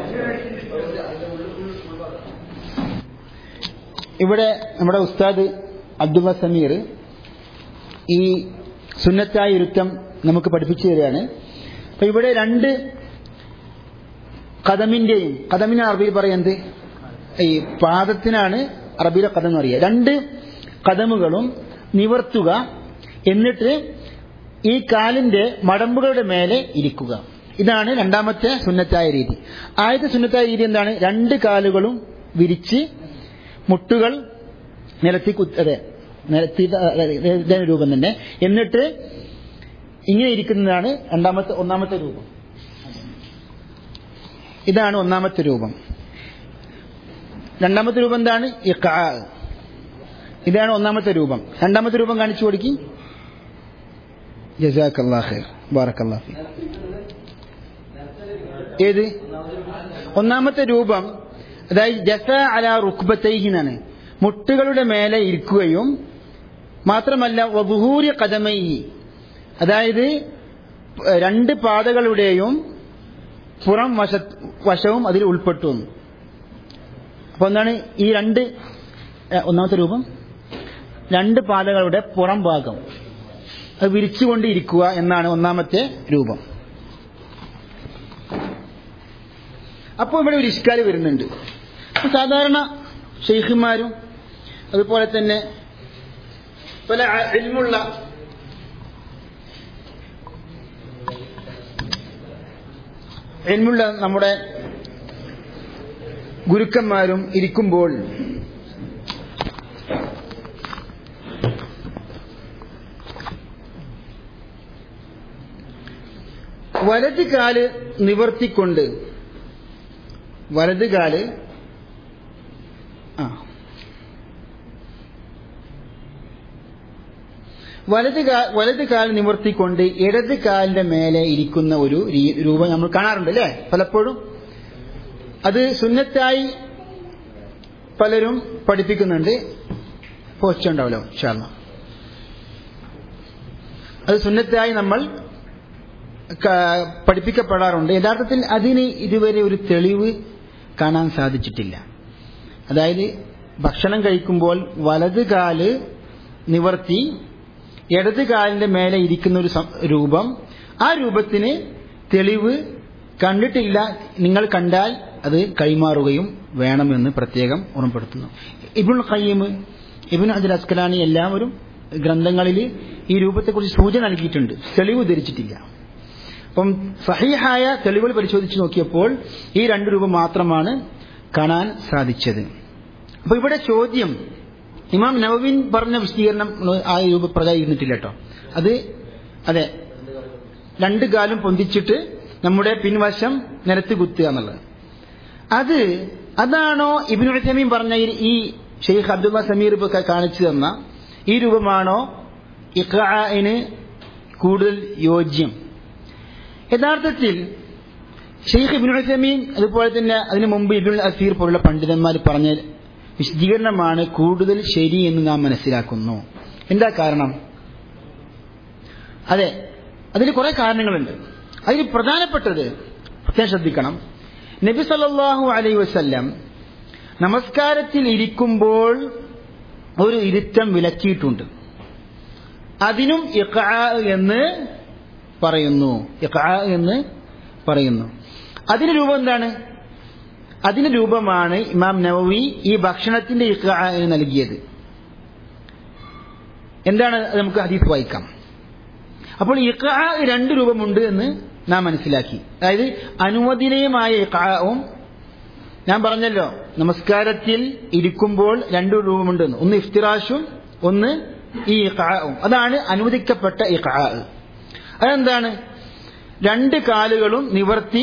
ഇവിടെ നമ്മുടെ ഉസ്താദ് അബ്ദുള്ള സമീർ ഈ സുന്നത്തായ ഇരുത്തം നമുക്ക് പഠിപ്പിച്ചു തരികയാണ് അപ്പൊ ഇവിടെ രണ്ട് കഥമിന്റെയും കഥമിന് അറബിയിൽ പറയുന്നത് ഈ പാദത്തിനാണ് അറബിയിലെ കഥം എന്ന് പറയുക രണ്ട് കഥമുകളും നിവർത്തുക എന്നിട്ട് ഈ കാലിന്റെ മടമ്പുകളുടെ മേലെ ഇരിക്കുക ഇതാണ് രണ്ടാമത്തെ സുന്നത്തായ രീതി ആദ്യത്തെ സുന്നത്തായ രീതി എന്താണ് രണ്ട് കാലുകളും വിരിച്ച് മുട്ടുകൾ നിലത്തി കുത്ത് അതെ നിലത്തി ഇതേ രൂപം തന്നെ എന്നിട്ട് ഇങ്ങനെ ഇരിക്കുന്നതാണ് രണ്ടാമത്തെ ഒന്നാമത്തെ രൂപം ഇതാണ് ഒന്നാമത്തെ രൂപം രണ്ടാമത്തെ രൂപം എന്താണ് ഇഖാ ഇതാണ് ഒന്നാമത്തെ രൂപം രണ്ടാമത്തെ രൂപം കാണിച്ചു കൊടുക്കി ജസാഖല്ലാ ഖൈർ ബാറക്കല്ലാ ഫീ ഏത് ഒന്നാമത്തെ രൂപം അതായത് ജസ അല റുക്ബത്തൈഹിനാണ് മുട്ടുകളുടെ മേലെ ഇരിക്കുകയും മാത്രമല്ല വബുഹൂരി കഥമൈ അതായത് രണ്ട് പാതകളുടെയും പുറം വശ വശവും അതിൽ ഉൾപ്പെട്ടു അപ്പൊ എന്താണ് ഈ രണ്ട് ഒന്നാമത്തെ രൂപം രണ്ട് പാതകളുടെ പുറം ഭാഗം അത് വിരിച്ചുകൊണ്ട് ഇരിക്കുക എന്നാണ് ഒന്നാമത്തെ രൂപം അപ്പോൾ ഇവിടെ ഒരു ഇഷ്കാല് വരുന്നുണ്ട് സാധാരണ ഷെയ്ഖുമാരും അതുപോലെ തന്നെ പല എൽമുള്ള എൽമുള്ള നമ്മുടെ ഗുരുക്കന്മാരും ഇരിക്കുമ്പോൾ വലത് കാല് നിവർത്തിക്കൊണ്ട് വലത് കാല് ആ വലത് കാ വലത് കാൽ നിവർത്തിക്കൊണ്ട് ഇടത് കാലിന്റെ മേലെ ഇരിക്കുന്ന ഒരു രൂപം നമ്മൾ കാണാറുണ്ട് അല്ലേ പലപ്പോഴും അത് സുന്നത്തായി പലരും പഠിപ്പിക്കുന്നുണ്ട് പോച്ചുണ്ടാവല്ലോ ഷാർമ അത് സുന്നത്തായി നമ്മൾ പഠിപ്പിക്കപ്പെടാറുണ്ട് യഥാർത്ഥത്തിൽ അതിന് ഇതുവരെ ഒരു തെളിവ് കാണാൻ സാധിച്ചിട്ടില്ല അതായത് ഭക്ഷണം കഴിക്കുമ്പോൾ വലത് കാല് നിവർത്തി ഇടത് കാലിന്റെ മേലെ ഇരിക്കുന്ന ഒരു രൂപം ആ രൂപത്തിന് തെളിവ് കണ്ടിട്ടില്ല നിങ്ങൾ കണ്ടാൽ അത് കൈമാറുകയും വേണമെന്ന് പ്രത്യേകം ഓർമ്മപ്പെടുത്തുന്നു ഇബുൽ ഖയ്യം ഇബിൻ അജൽ അസ്കലാനി എല്ലാവരും ഗ്രന്ഥങ്ങളിൽ ഈ രൂപത്തെക്കുറിച്ച് സൂചന നൽകിയിട്ടുണ്ട് തെളിവ് ധരിച്ചിട്ടില്ല അപ്പം സഹിഹായ തെളിവുകൾ പരിശോധിച്ച് നോക്കിയപ്പോൾ ഈ രണ്ട് രൂപം മാത്രമാണ് കാണാൻ സാധിച്ചത് അപ്പൊ ഇവിടെ ചോദ്യം ഇമാം നവവിൻ പറഞ്ഞ വിശദീകരണം ആ രൂപപ്രകാരം ഇരുന്നിട്ടില്ല കേട്ടോ അത് അതെ രണ്ട് കാലും പൊന്തിച്ചിട്ട് നമ്മുടെ പിൻവശം നിരത്തി കുത്തുക എന്നുള്ളത് അത് അതാണോ ഇബിൻ ഉസമീൻ പറഞ്ഞ ഈ ഷെയ്ഖ് അബ്ദുള്ള സമീർ ഒക്കെ കാണിച്ചു തന്ന ഈ രൂപമാണോ ഇഖാന് കൂടുതൽ യോജ്യം യഥാർത്ഥത്തിൽ ഷെയ്ഖ് ഇബിൻ ഉസമീൻ അതുപോലെ തന്നെ അതിനു മുമ്പ് ഇബിൻ അസീർ പോലുള്ള പണ്ഡിതന്മാർ പറഞ്ഞ വിശദീകരണമാണ് കൂടുതൽ ശരി എന്ന് നാം മനസ്സിലാക്കുന്നു എന്താ കാരണം അതെ അതിന് കുറെ കാരണങ്ങളുണ്ട് അതിൽ പ്രധാനപ്പെട്ടത് പ്രത്യേകം ശ്രദ്ധിക്കണം നബി സല്ലാഹു അലൈ വസ്ല്ലം നമസ്കാരത്തിൽ ഇരിക്കുമ്പോൾ ഒരു ഇരുത്തം വിലക്കിയിട്ടുണ്ട് അതിനും ഇഖാ എന്ന് പറയുന്നു ഇഖാ എന്ന് പറയുന്നു അതിന് രൂപം എന്താണ് അതിന് രൂപമാണ് ഇമാം നവവി ഈ ഭക്ഷണത്തിന്റെ ഇഖാ നൽകിയത് എന്താണ് നമുക്ക് ഹദീസ് വായിക്കാം അപ്പോൾ ഇഖാ രണ്ട് രൂപമുണ്ട് എന്ന് നാം മനസ്സിലാക്കി അതായത് അനുവദനീയമായ ഇഖാവും ഞാൻ പറഞ്ഞല്ലോ നമസ്കാരത്തിൽ ഇരിക്കുമ്പോൾ രണ്ടു രൂപമുണ്ടെന്ന് ഒന്ന് ഇഫ്തിറാഷും ഒന്ന് ഈ ഇഖാവും അതാണ് അനുവദിക്കപ്പെട്ട ഇഖാ അതെന്താണ് രണ്ട് കാലുകളും നിവർത്തി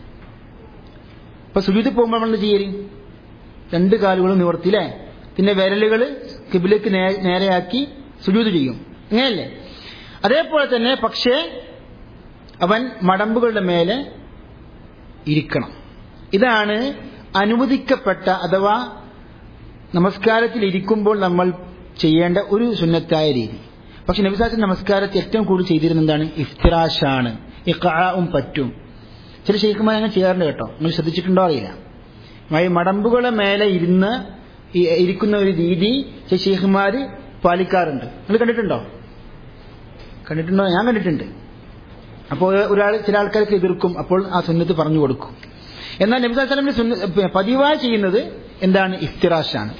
ഇപ്പൊ സുജൂതി പോകുമ്പോൾ നമ്മൾ ചെയ്യല് രണ്ട് കാലുകളും നിവർത്തി അല്ലേ പിന്നെ വിരലുകൾ കിബിലേക്ക് നേരെയാക്കി സുജൂത് ചെയ്യും അങ്ങനെയല്ലേ അതേപോലെ തന്നെ പക്ഷേ അവൻ മടമ്പുകളുടെ മേലെ ഇരിക്കണം ഇതാണ് അനുവദിക്കപ്പെട്ട അഥവാ നമസ്കാരത്തിൽ ഇരിക്കുമ്പോൾ നമ്മൾ ചെയ്യേണ്ട ഒരു സുന്നത്തായ രീതി പക്ഷെ നബിസാസൻ നമസ്കാരത്തിൽ ഏറ്റവും കൂടുതൽ ചെയ്തിരുന്ന എന്താണ് ഇഫ്തിറാഷാണ് ഇഖാവും പറ്റും ചില ഷെയ്ഖുമാർ അങ്ങനെ ചെയ്യാറുണ്ട് കേട്ടോ നിങ്ങൾ ശ്രദ്ധിച്ചിട്ടുണ്ടോ അറിയില്ല ഈ മടമ്പുകളെ മേലെ ഇരുന്ന് ഈ- ഇരിക്കുന്ന ഒരു രീതി ചില ഷെയ്ഖുമാർ പാലിക്കാറുണ്ട് നിങ്ങൾ കണ്ടിട്ടുണ്ടോ കണ്ടിട്ടുണ്ടോ ഞാൻ കണ്ടിട്ടുണ്ട് അപ്പോൾ ഒരാൾ ചില ആൾക്കാർക്ക് എതിർക്കും അപ്പോൾ ആ സുന്നത്ത് പറഞ്ഞു കൊടുക്കും എന്നാൽ നബി സ്വലമിന്റെ സുന്ന പതിവായി ചെയ്യുന്നത് എന്താണ് ഇഫ്തിറാഷാണ്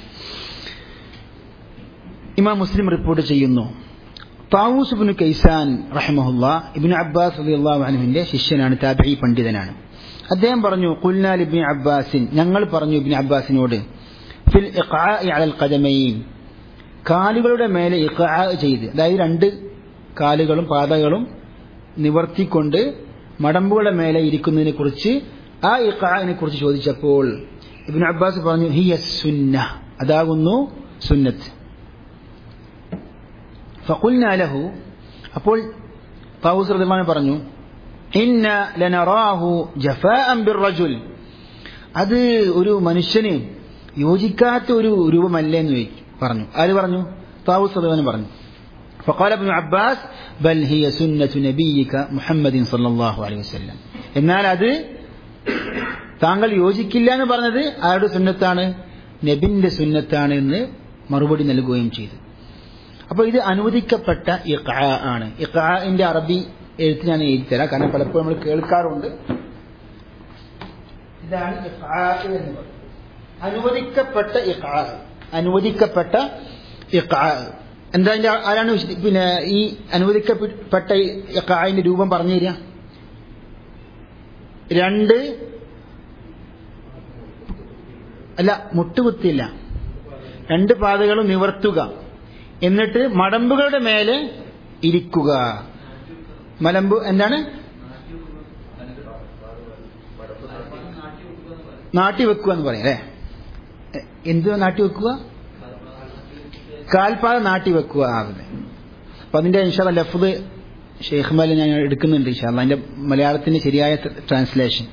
ഇമാം മുസ്ലിം റിപ്പോർട്ട് ചെയ്യുന്നു താവൂസ് ഇബ്നു കൈസാൻ റഹ്മഹുല്ല ഇബ്നു അബ്ബാസ് റളിയല്ലാഹു അൻഹുവിന്റെ ശിഷ്യനാണ് താബിഈ പണ്ഡിതനാണ് അദ്ദേഹം പറഞ്ഞു ഖുൽനാൽ ഇബ്നു അബ്ബാസിൻ ഞങ്ങൾ പറഞ്ഞു ഇബ്നു അബ്ബാസിനോട് ഫിൽ ഇഖാഇ അലൽ ഖദമൈൻ കാലുകളുടെ മേലെ ഇഖാ ചെയ്ത് അതായത് രണ്ട് കാലുകളും പാതകളും നിവർത്തിക്കൊണ്ട് മടമ്പുകളുടെ മേലെ ഇരിക്കുന്നതിനെ കുറിച്ച് ആ ഇഖാഇനെ കുറിച്ച് ചോദിച്ചപ്പോൾ ഇബ്നു അബ്ബാസ് പറഞ്ഞു ഹിയ സുന്ന അതാകുന്നു സുന്നത്ത് ഫഖുൽന ലഹു അപ്പോൾ താവൂസ് റളിയല്ലാഹു പറഞ്ഞു ഇന്ന ലനറാഹു ജഫാഅൻ ബിർറജുൽ അത് ഒരു മനുഷ്യന് യോജിക്കാത്ത ഒരു രൂപമല്ലേ എന്ന് ചോദിച്ചു പറഞ്ഞു ആര് പറഞ്ഞു താവൂസ് റളിയല്ലാഹു പറഞ്ഞു فقال ابن عباس بل هي سنة نبيك محمد صلى الله عليه وسلم എന്നാൽ അത് താങ്കൾ യോജിക്കില്ല എന്ന് പറഞ്ഞത് ആരുടെ സുന്നത്താണ് നബിന്റെ സുന്നത്താണ് എന്ന് മറുപടി നൽകുകയും ചെയ്തു അപ്പോൾ ഇത് അനുവദിക്കപ്പെട്ട ഇഖാ ആണ് ഇഖാന്റെ അറബി എഴുത്ത് ഞാൻ എഴുതി തരാം കാരണം പലപ്പോഴും നമ്മൾ കേൾക്കാറുണ്ട് ഇതാണ് ഇഖാ എന്ന് പറയുന്നത് അനുവദിക്കപ്പെട്ട ഇഖാ അനുവദിക്കപ്പെട്ട ഇഖാ എന്താ അതിന്റെ ആരാണ് വിശദീ- പിന്നെ ഈ അനുവദിക്കപ്പെട്ട ഇഖാന്റെ രൂപം പറഞ്ഞു തരിക രണ്ട് അല്ല മുട്ടുകുത്തില്ല രണ്ട് പാതകളും നിവർത്തുക എന്നിട്ട് മടമ്പുകളുടെ മേലെ ഇരിക്കുക മലമ്പ് എന്താണ് നാട്ടി വെക്കുക എന്ന് പറയാം അല്ലേ എ- എന്ത് നാട്ടി വെക്കുക കാൽപാത നാട്ടി വെക്കുക ആവുന്നത് അപ്പൊ അതിന്റെ ഇൻഷാല്ല ലഫ്ദ് ഷെയ്ഖ് മല ഞാൻ എടുക്കുന്നുണ്ട് ഇൻഷാല്ല അതിന്റെ മലയാളത്തിന്റെ ശരിയായ ട്രാൻസ്ലേഷൻ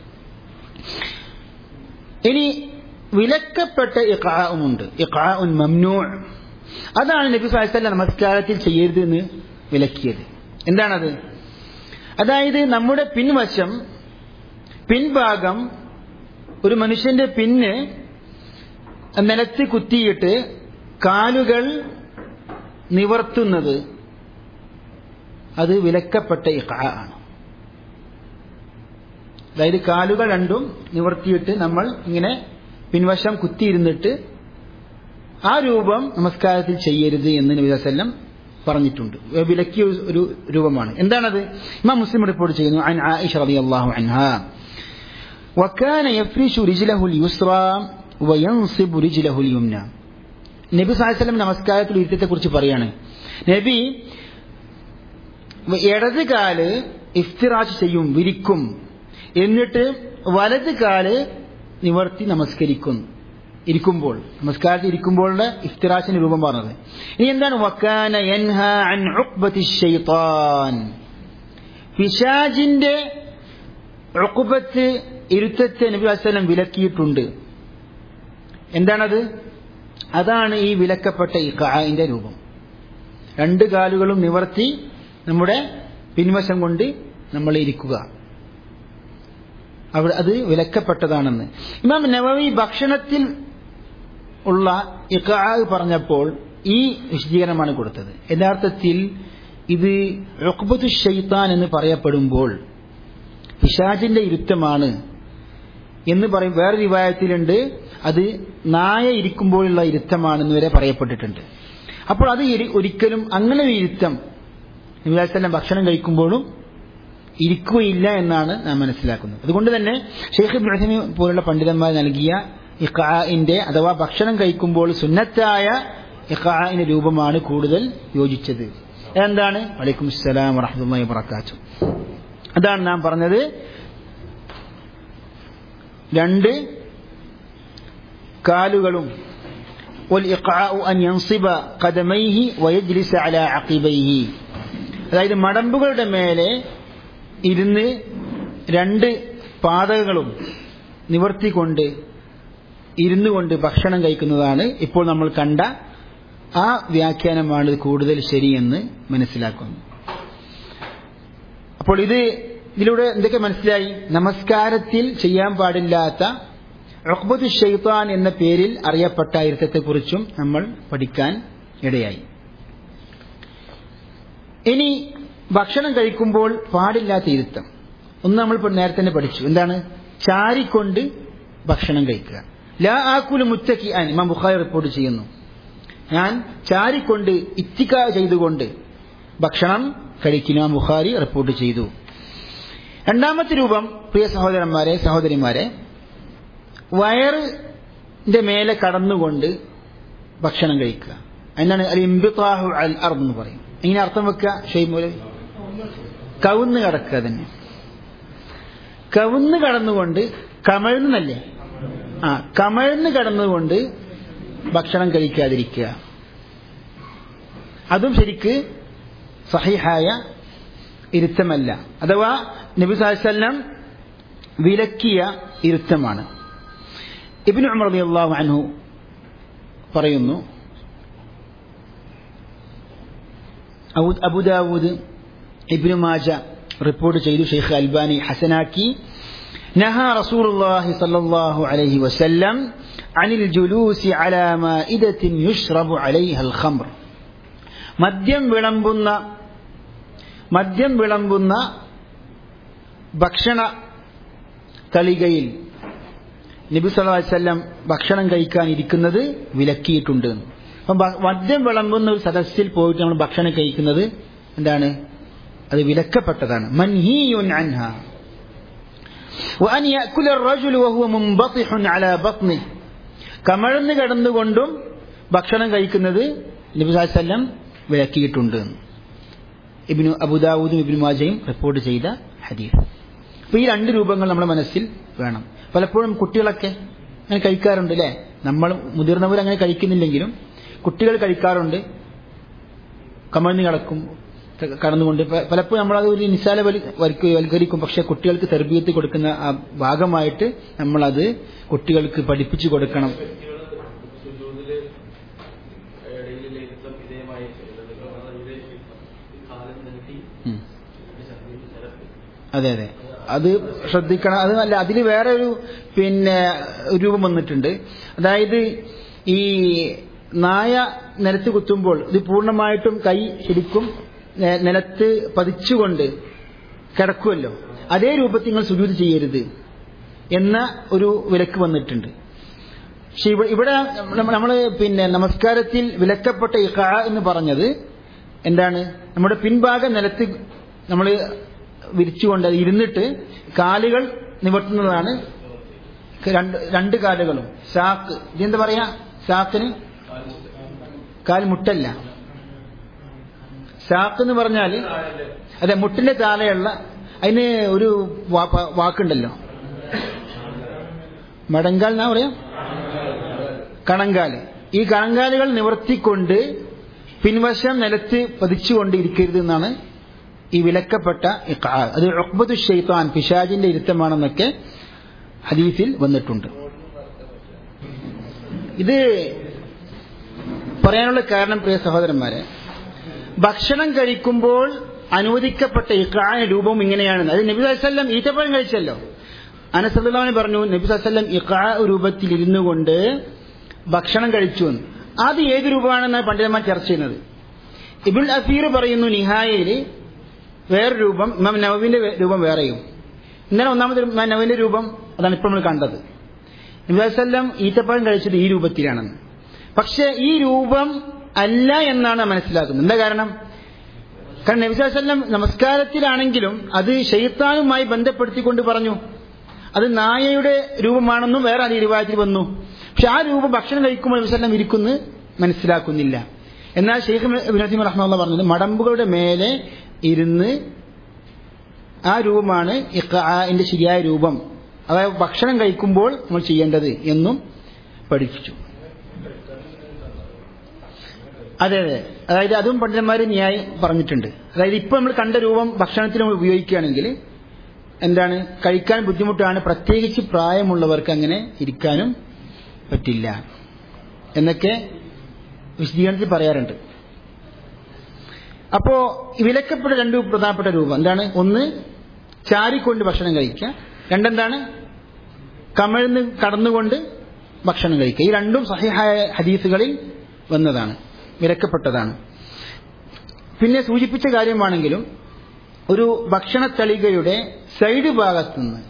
ഇനി വിലക്കപ്പെട്ട ഇഖാഉമുണ്ട് ഇഖാഉൻ മംനൂ അതാണ് നബി സാഹിസ്വല്ല നമസ്കാരത്തിൽ ചെയ്യരുത് എന്ന് വിലക്കിയത് എന്താണത് അതായത് നമ്മുടെ പിൻവശം പിൻഭാഗം ഒരു മനുഷ്യന്റെ പിന്ന് നിലത്ത് കുത്തിയിട്ട് കാലുകൾ നിവർത്തുന്നത് അത് വിലക്കപ്പെട്ട ഇഖ ആണ് അതായത് കാലുകൾ രണ്ടും നിവർത്തിയിട്ട് നമ്മൾ ഇങ്ങനെ പിൻവശം കുത്തിയിരുന്നിട്ട് ആ രൂപം നമസ്കാരത്തിൽ ചെയ്യരുത് എന്ന് നബി വസല്ലം പറഞ്ഞിട്ടുണ്ട് വിലക്കിയ ഒരു- ഒരു രൂപമാണ് എന്താണത് ഇമാം മുസ്ലിം റിപ്പോർട്ട് ചെയ്യുന്നു عن عائشة رضي الله عنها وكان يفرش رجله اليسرى وينصب رجله اليمنى നബി സാഹസ്ലം നമസ്കാരത്തിൽ ഇരുത്തത്തെ കുറിച്ച് പറയാണ് നബി ഇടത് കാല് ഇഫ്തിറാജ് ചെയ്യും വിരിക്കും എന്നിട്ട് വലത് കാല് നിവർത്തി നമസ്കരിക്കും ഇരിക്കുമ്പോൾ നമസ്കാരത്തിൽ ഇരിക്കുമ്പോഴുള്ള ഇഫ്തിറാശിന്റെ രൂപം പറഞ്ഞത് ഇനി എന്താണ് വക്കാന യൻഹ അൻ ഉഖ്ബത്തി ശൈത്താൻ പിശാജിന്റെ ഉഖുബത്ത് ഇരുത്തത്തെ നബി വസ്ലം വിലക്കിയിട്ടുണ്ട് എന്താണത് അതാണ് ഈ വിലക്കപ്പെട്ട ഇഖാന്റെ രൂപം രണ്ട് കാലുകളും നിവർത്തി നമ്മുടെ പിൻവശം കൊണ്ട് നമ്മൾ ഇരിക്കുക അവിടെ അത് വിലക്കപ്പെട്ടതാണെന്ന് ഇമാം നവവി ഭക്ഷണത്തിൽ ഉള്ള ഇഖാ പറഞ്ഞപ്പോൾ ഈ വിശദീകരണമാണ് കൊടുത്തത് യഥാർത്ഥത്തിൽ ഇത് റുഖ്ബത്തു ഷെയ്ത്താൻ എന്ന് പറയപ്പെടുമ്പോൾ പിശാജിന്റെ ഇരുത്തമാണ് എന്ന് പറയും വേറെ റിവായത്തിലുണ്ട് അത് നായ ഇരിക്കുമ്പോഴുള്ള ഇരുത്തമാണെന്ന് വരെ പറയപ്പെട്ടിട്ടുണ്ട് അപ്പോൾ അത് ഇരി- ഒരിക്കലും അങ്ങനെ ഒരു ഇരുത്തം നിമിഷം ഭക്ഷണം കഴിക്കുമ്പോഴും ഇരിക്കുകയില്ല എന്നാണ് നാം മനസ്സിലാക്കുന്നത് അതുകൊണ്ട് തന്നെ ഷെയ്ഖ് ഇബ്രാഹിമി പോലുള്ള പണ്ഡിതന്മാർ നൽകിയ ഇഖാഇന്റെ അഥവാ ഭക്ഷണം കഴിക്കുമ്പോൾ സുന്നത്തായ ഇഖാഇന്റെ രൂപമാണ് കൂടുതൽ യോജിച്ചത് എന്താണ് വലൈക്കും അസ്സലാം വറഹ്മത്തുള്ളാഹി വബറകാതുഹു അതാണ് നാം പറഞ്ഞത് രണ്ട് കാലുകളും والإقعاء أن ينصب قدميه ويجلس على عقبيه അതായത് മടമ്പുകളുടെ മേലെ ഇരുന്ന് രണ്ട് പാതകളും നിവർത്തിക്കൊണ്ട് ഇരുന്നു കൊണ്ട് ഭക്ഷണം കഴിക്കുന്നതാണ് ഇപ്പോൾ നമ്മൾ കണ്ട ആ വ്യാഖ്യാനമാണ് കൂടുതൽ ശരിയെന്ന് മനസ്സിലാക്കുന്നു അപ്പോൾ ഇത് ഇതിലൂടെ എന്തൊക്കെ മനസ്സിലായി നമസ്കാരത്തിൽ ചെയ്യാൻ പാടില്ലാത്ത ഒക്ബദ് ഷെയ്ത്താൻ എന്ന പേരിൽ അറിയപ്പെട്ട ഇരുത്തത്തെക്കുറിച്ചും നമ്മൾ പഠിക്കാൻ ഇടയായി ഇനി ഭക്ഷണം കഴിക്കുമ്പോൾ പാടില്ലാത്ത ഇരുത്തം ഒന്ന് നമ്മൾ ഇപ്പോൾ നേരത്തെ തന്നെ പഠിച്ചു എന്താണ് ചാരിക്കൊണ്ട് ഭക്ഷണം കഴിക്കുക ലാ ആക്കുല് മുത്തക്കി അൻ ഇമാം ബുഖാരി റിപ്പോർട്ട് ചെയ്യുന്നു ഞാൻ ചാരിക്കൊണ്ട് ഇത്തിക്ക ചെയ്തുകൊണ്ട് ഭക്ഷണം കഴിക്കുന്ന ഇമാം ബുഖാരി റിപ്പോർട്ട് ചെയ്തു രണ്ടാമത്തെ രൂപം പ്രിയ സഹോദരന്മാരെ സഹോദരിമാരെ വയറിന്റെ മേലെ കടന്നുകൊണ്ട് ഭക്ഷണം കഴിക്കുക എന്താണ് അൽ ഇംബിത്താഹു അൽ അർദ് എന്ന് പറയും ഇങ്ങനെ അർത്ഥം വെക്കുക ഷെയ്മൂല കവുന്ന് കടക്കുക തന്നെ കവുന്ന് കടന്നുകൊണ്ട് കമഴ്ന്നല്ലേ ആ കമഴ്ന്ന് കടന്നുകൊണ്ട് ഭക്ഷണം കഴിക്കാതിരിക്കുക അതും ശരിക്ക് സഹിഹായ ഇരുത്തമല്ല അഥവാ നബി സാഹസല്ലം വിലക്കിയ ഇരുത്തമാണ് ഇബിന് ഉമർ റളിയല്ലാഹു അൻഹു പറയുന്നു അബുദാവൂദ് ഇബ്നു മാജ റിപ്പോർട്ട് ചെയ്തു ഷെയ്ഖ് അൽബാനി ഹസനാക്കി نهى رسول الله صلى الله عليه وسلم عن الجلوس على مائدة يشرب عليها الخمر മദ്യം വിളമ്പുന്ന മദ്യം വിളമ്പുന്ന ഭക്ഷണ തളികയിൽ നബി സല്ലല്ലാഹു അലൈഹി വസല്ലം ഭക്ഷണം കഴിക്കാൻ ഇരിക്കുന്നത് വിലക്കിയിട്ടുണ്ട് അപ്പം മദ്യം വിളമ്പുന്ന ഒരു സദസ്സിൽ പോയിട്ട് നമ്മൾ ഭക്ഷണം കഴിക്കുന്നത് എന്താണ് അത് വിലക്കപ്പെട്ടതാണ് മൻഹീയുൻ അൻഹ وأن يأكل الرجل وهو منبطح على بطنه കമഴ്ന്ന് കിടന്നുകൊണ്ടും ഭക്ഷണം കഴിക്കുന്നത് നബി വല്ലം വിലക്കിയിട്ടുണ്ട് ഇബിനു അബുദാവൂദും ഇബിനു മാജയും റിപ്പോർട്ട് ചെയ്ത ഹദീസ് അപ്പൊ ഈ രണ്ട് രൂപങ്ങൾ നമ്മുടെ മനസ്സിൽ വേണം പലപ്പോഴും കുട്ടികളൊക്കെ അങ്ങനെ കഴിക്കാറുണ്ട് അല്ലേ നമ്മൾ മുതിർന്നവർ അങ്ങനെ കഴിക്കുന്നില്ലെങ്കിലും കുട്ടികൾ കഴിക്കാറുണ്ട് കമഴ്ന്ന് കിടക്കും കടന്നുകൊണ്ട് പലപ്പോഴും നമ്മളത് ഒരു നിസ്സാര വൽക്കരിക്കും പക്ഷെ കുട്ടികൾക്ക് തെർബീയത്ത് കൊടുക്കുന്ന ആ ഭാഗമായിട്ട് നമ്മളത് കുട്ടികൾക്ക് പഠിപ്പിച്ചു കൊടുക്കണം അതെ അതെ അത് ശ്രദ്ധിക്കണം അത് അല്ല അതിൽ വേറെ ഒരു പിന്നെ രൂപം വന്നിട്ടുണ്ട് അതായത് ഈ നായ നിലത്ത് കുത്തുമ്പോൾ ഇത് പൂർണ്ണമായിട്ടും കൈ ശരിക്കും നിലത്ത് പതിച്ചുകൊണ്ട് കിടക്കുമല്ലോ അതേ രൂപത്തിൽ നിങ്ങൾ സുജൂത് ചെയ്യരുത് എന്ന ഒരു വിലക്ക് വന്നിട്ടുണ്ട് പക്ഷെ ഇവിടെ നമ്മൾ പിന്നെ നമസ്കാരത്തിൽ വിലക്കപ്പെട്ട ഇഖ എന്ന് പറഞ്ഞത് എന്താണ് നമ്മുടെ പിൻഭാഗം നിലത്ത് നമ്മൾ വിരിച്ചുകൊണ്ട് അത് ഇരുന്നിട്ട് കാലുകൾ നിവർത്തുന്നതാണ് രണ്ട് രണ്ട് കാലുകളും സാക്ക് ഇതെന്താ പറയാ സാക്കിന് കാൽ മുട്ടല്ല സാക്ക് എന്ന് പറഞ്ഞാൽ അതെ മുട്ടിന്റെ താഴെയുള്ള അതിന് ഒരു വാക്കുണ്ടല്ലോ മടങ്കാൽ എന്നാ പറയാ കണങ്കാല് ഈ കണങ്കാലുകൾ നിവർത്തിക്കൊണ്ട് പിൻവശം നിലത്ത് പതിച്ചുകൊണ്ട് ഇരിക്കരുത് എന്നാണ് ഈ വിലക്കപ്പെട്ട അത് ഒക്ബദു ഷെയ്ത്താൻ പിശാജിന്റെ ഇരുത്തമാണെന്നൊക്കെ ഹദീസിൽ വന്നിട്ടുണ്ട് ഇത് പറയാനുള്ള കാരണം പ്രിയ സഹോദരന്മാരെ ഭക്ഷണം കഴിക്കുമ്പോൾ അനുവദിക്കപ്പെട്ട ഇഖാന രൂപം ഇങ്ങനെയാണെന്ന് അത് നബി വസ്ല്ലം ഈറ്റപ്പഴം കഴിച്ചല്ലോ അനസല്ലാവിനെ പറഞ്ഞു നബി വസ്ല്ലം ഇഖാ രൂപത്തിൽ ഇരുന്നു കൊണ്ട് ഭക്ഷണം കഴിച്ചു എന്ന് അത് ഏത് രൂപമാണെന്നാണ് പണ്ഡിതന്മാർ ചർച്ച ചെയ്യുന്നത് ഇബുൽ അസീർ പറയുന്നു നിഹായയിൽ വേറെ രൂപം ഇമാം നവവിന്റെ രൂപം വേറെയും ഇന്നലെ ഒന്നാമത് ഇമാം നവവിന്റെ രൂപം അതാണ് ഇപ്പോൾ നമ്മൾ കണ്ടത് നബി വസ്ല്ലം ഈറ്റപ്പഴം കഴിച്ചത് ഈ രൂപത്തിലാണെന്ന് പക്ഷെ ഈ രൂപം അല്ല എന്നാണ് മനസ്സിലാക്കുന്നത് എന്താ കാരണം കാരണം നബിസ്വല്ലം നമസ്കാരത്തിലാണെങ്കിലും അത് ഷെയ്ത്താനുമായി ബന്ധപ്പെടുത്തിക്കൊണ്ട് പറഞ്ഞു അത് നായയുടെ രൂപമാണെന്നും വേറെ അത് ഇരുവായത്തിൽ വന്നു പക്ഷെ ആ രൂപം ഭക്ഷണം കഴിക്കുമ്പോൾ നബിസ്വല്ലം ഇരിക്കുന്നു മനസ്സിലാക്കുന്നില്ല എന്നാൽ ഷെയ്ഖ് വിനോദിം റഹ്മുള്ള പറഞ്ഞത് മടമ്പുകളുടെ മേലെ ഇരുന്ന് ആ രൂപമാണ് ഇഖാന്റെ ശരിയായ രൂപം അതായത് ഭക്ഷണം കഴിക്കുമ്പോൾ നമ്മൾ ചെയ്യേണ്ടത് എന്നും പഠിപ്പിച്ചു അതെ അതെ അതായത് അതും പണ്ഡിതന്മാർ ന്യായം പറഞ്ഞിട്ടുണ്ട് അതായത് ഇപ്പൊ നമ്മൾ കണ്ട രൂപം ഭക്ഷണത്തിന് ഉപയോഗിക്കുകയാണെങ്കിൽ എന്താണ് കഴിക്കാൻ ബുദ്ധിമുട്ടാണ് പ്രത്യേകിച്ച് പ്രായമുള്ളവർക്ക് അങ്ങനെ ഇരിക്കാനും പറ്റില്ല എന്നൊക്കെ വിശദീകരണത്തിൽ പറയാറുണ്ട് അപ്പോ വിലക്കപ്പെട്ട രണ്ട് പ്രധാനപ്പെട്ട രൂപം എന്താണ് ഒന്ന് ചാരിക്കൊണ്ട് ഭക്ഷണം കഴിക്കുക രണ്ടെന്താണ് കമിഴ്ന്ന് കടന്നുകൊണ്ട് ഭക്ഷണം കഴിക്കുക ഈ രണ്ടും സഹിഹായ ഹദീസുകളിൽ വന്നതാണ് വിലക്കപ്പെട്ടതാണ് പിന്നെ സൂചിപ്പിച്ച കാര്യമാണെങ്കിലും ഒരു ഭക്ഷണത്തളികയുടെ സൈഡ് ഭാഗത്തുനിന്ന്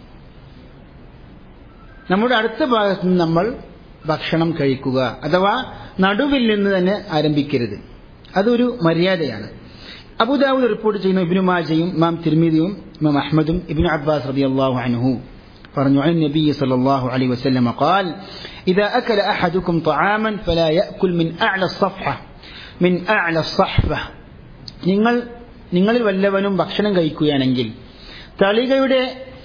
നമ്മുടെ അടുത്ത ഭാഗത്തു നിന്ന് നമ്മൾ ഭക്ഷണം കഴിക്കുക അഥവാ നടുവിൽ നിന്ന് തന്നെ ആരംഭിക്കരുത് അതൊരു മര്യാദയാണ് അബുദാവൂദ് റിപ്പോർട്ട് ചെയ്യുന്ന ഇബ്നു മാജയും ഇമാം തിരുമിദിയും ഇമാം അഹ്മദും ഇബ്നു അബ്ബാസ് റളിയല്ലാഹു അൻഹു പറഞ്ഞു عن النبي صلى الله عليه وسلم قال إذا أكل أحدكم طعاما فلا يأكل من أعلى الصفحة من أعلى الصحفة നിങ്ങൾ നിങ്ങളിൽ വല്ലവനും ഭക്ഷണം കഴിക്കുകയാണെങ്കിൽ തളികയുടെ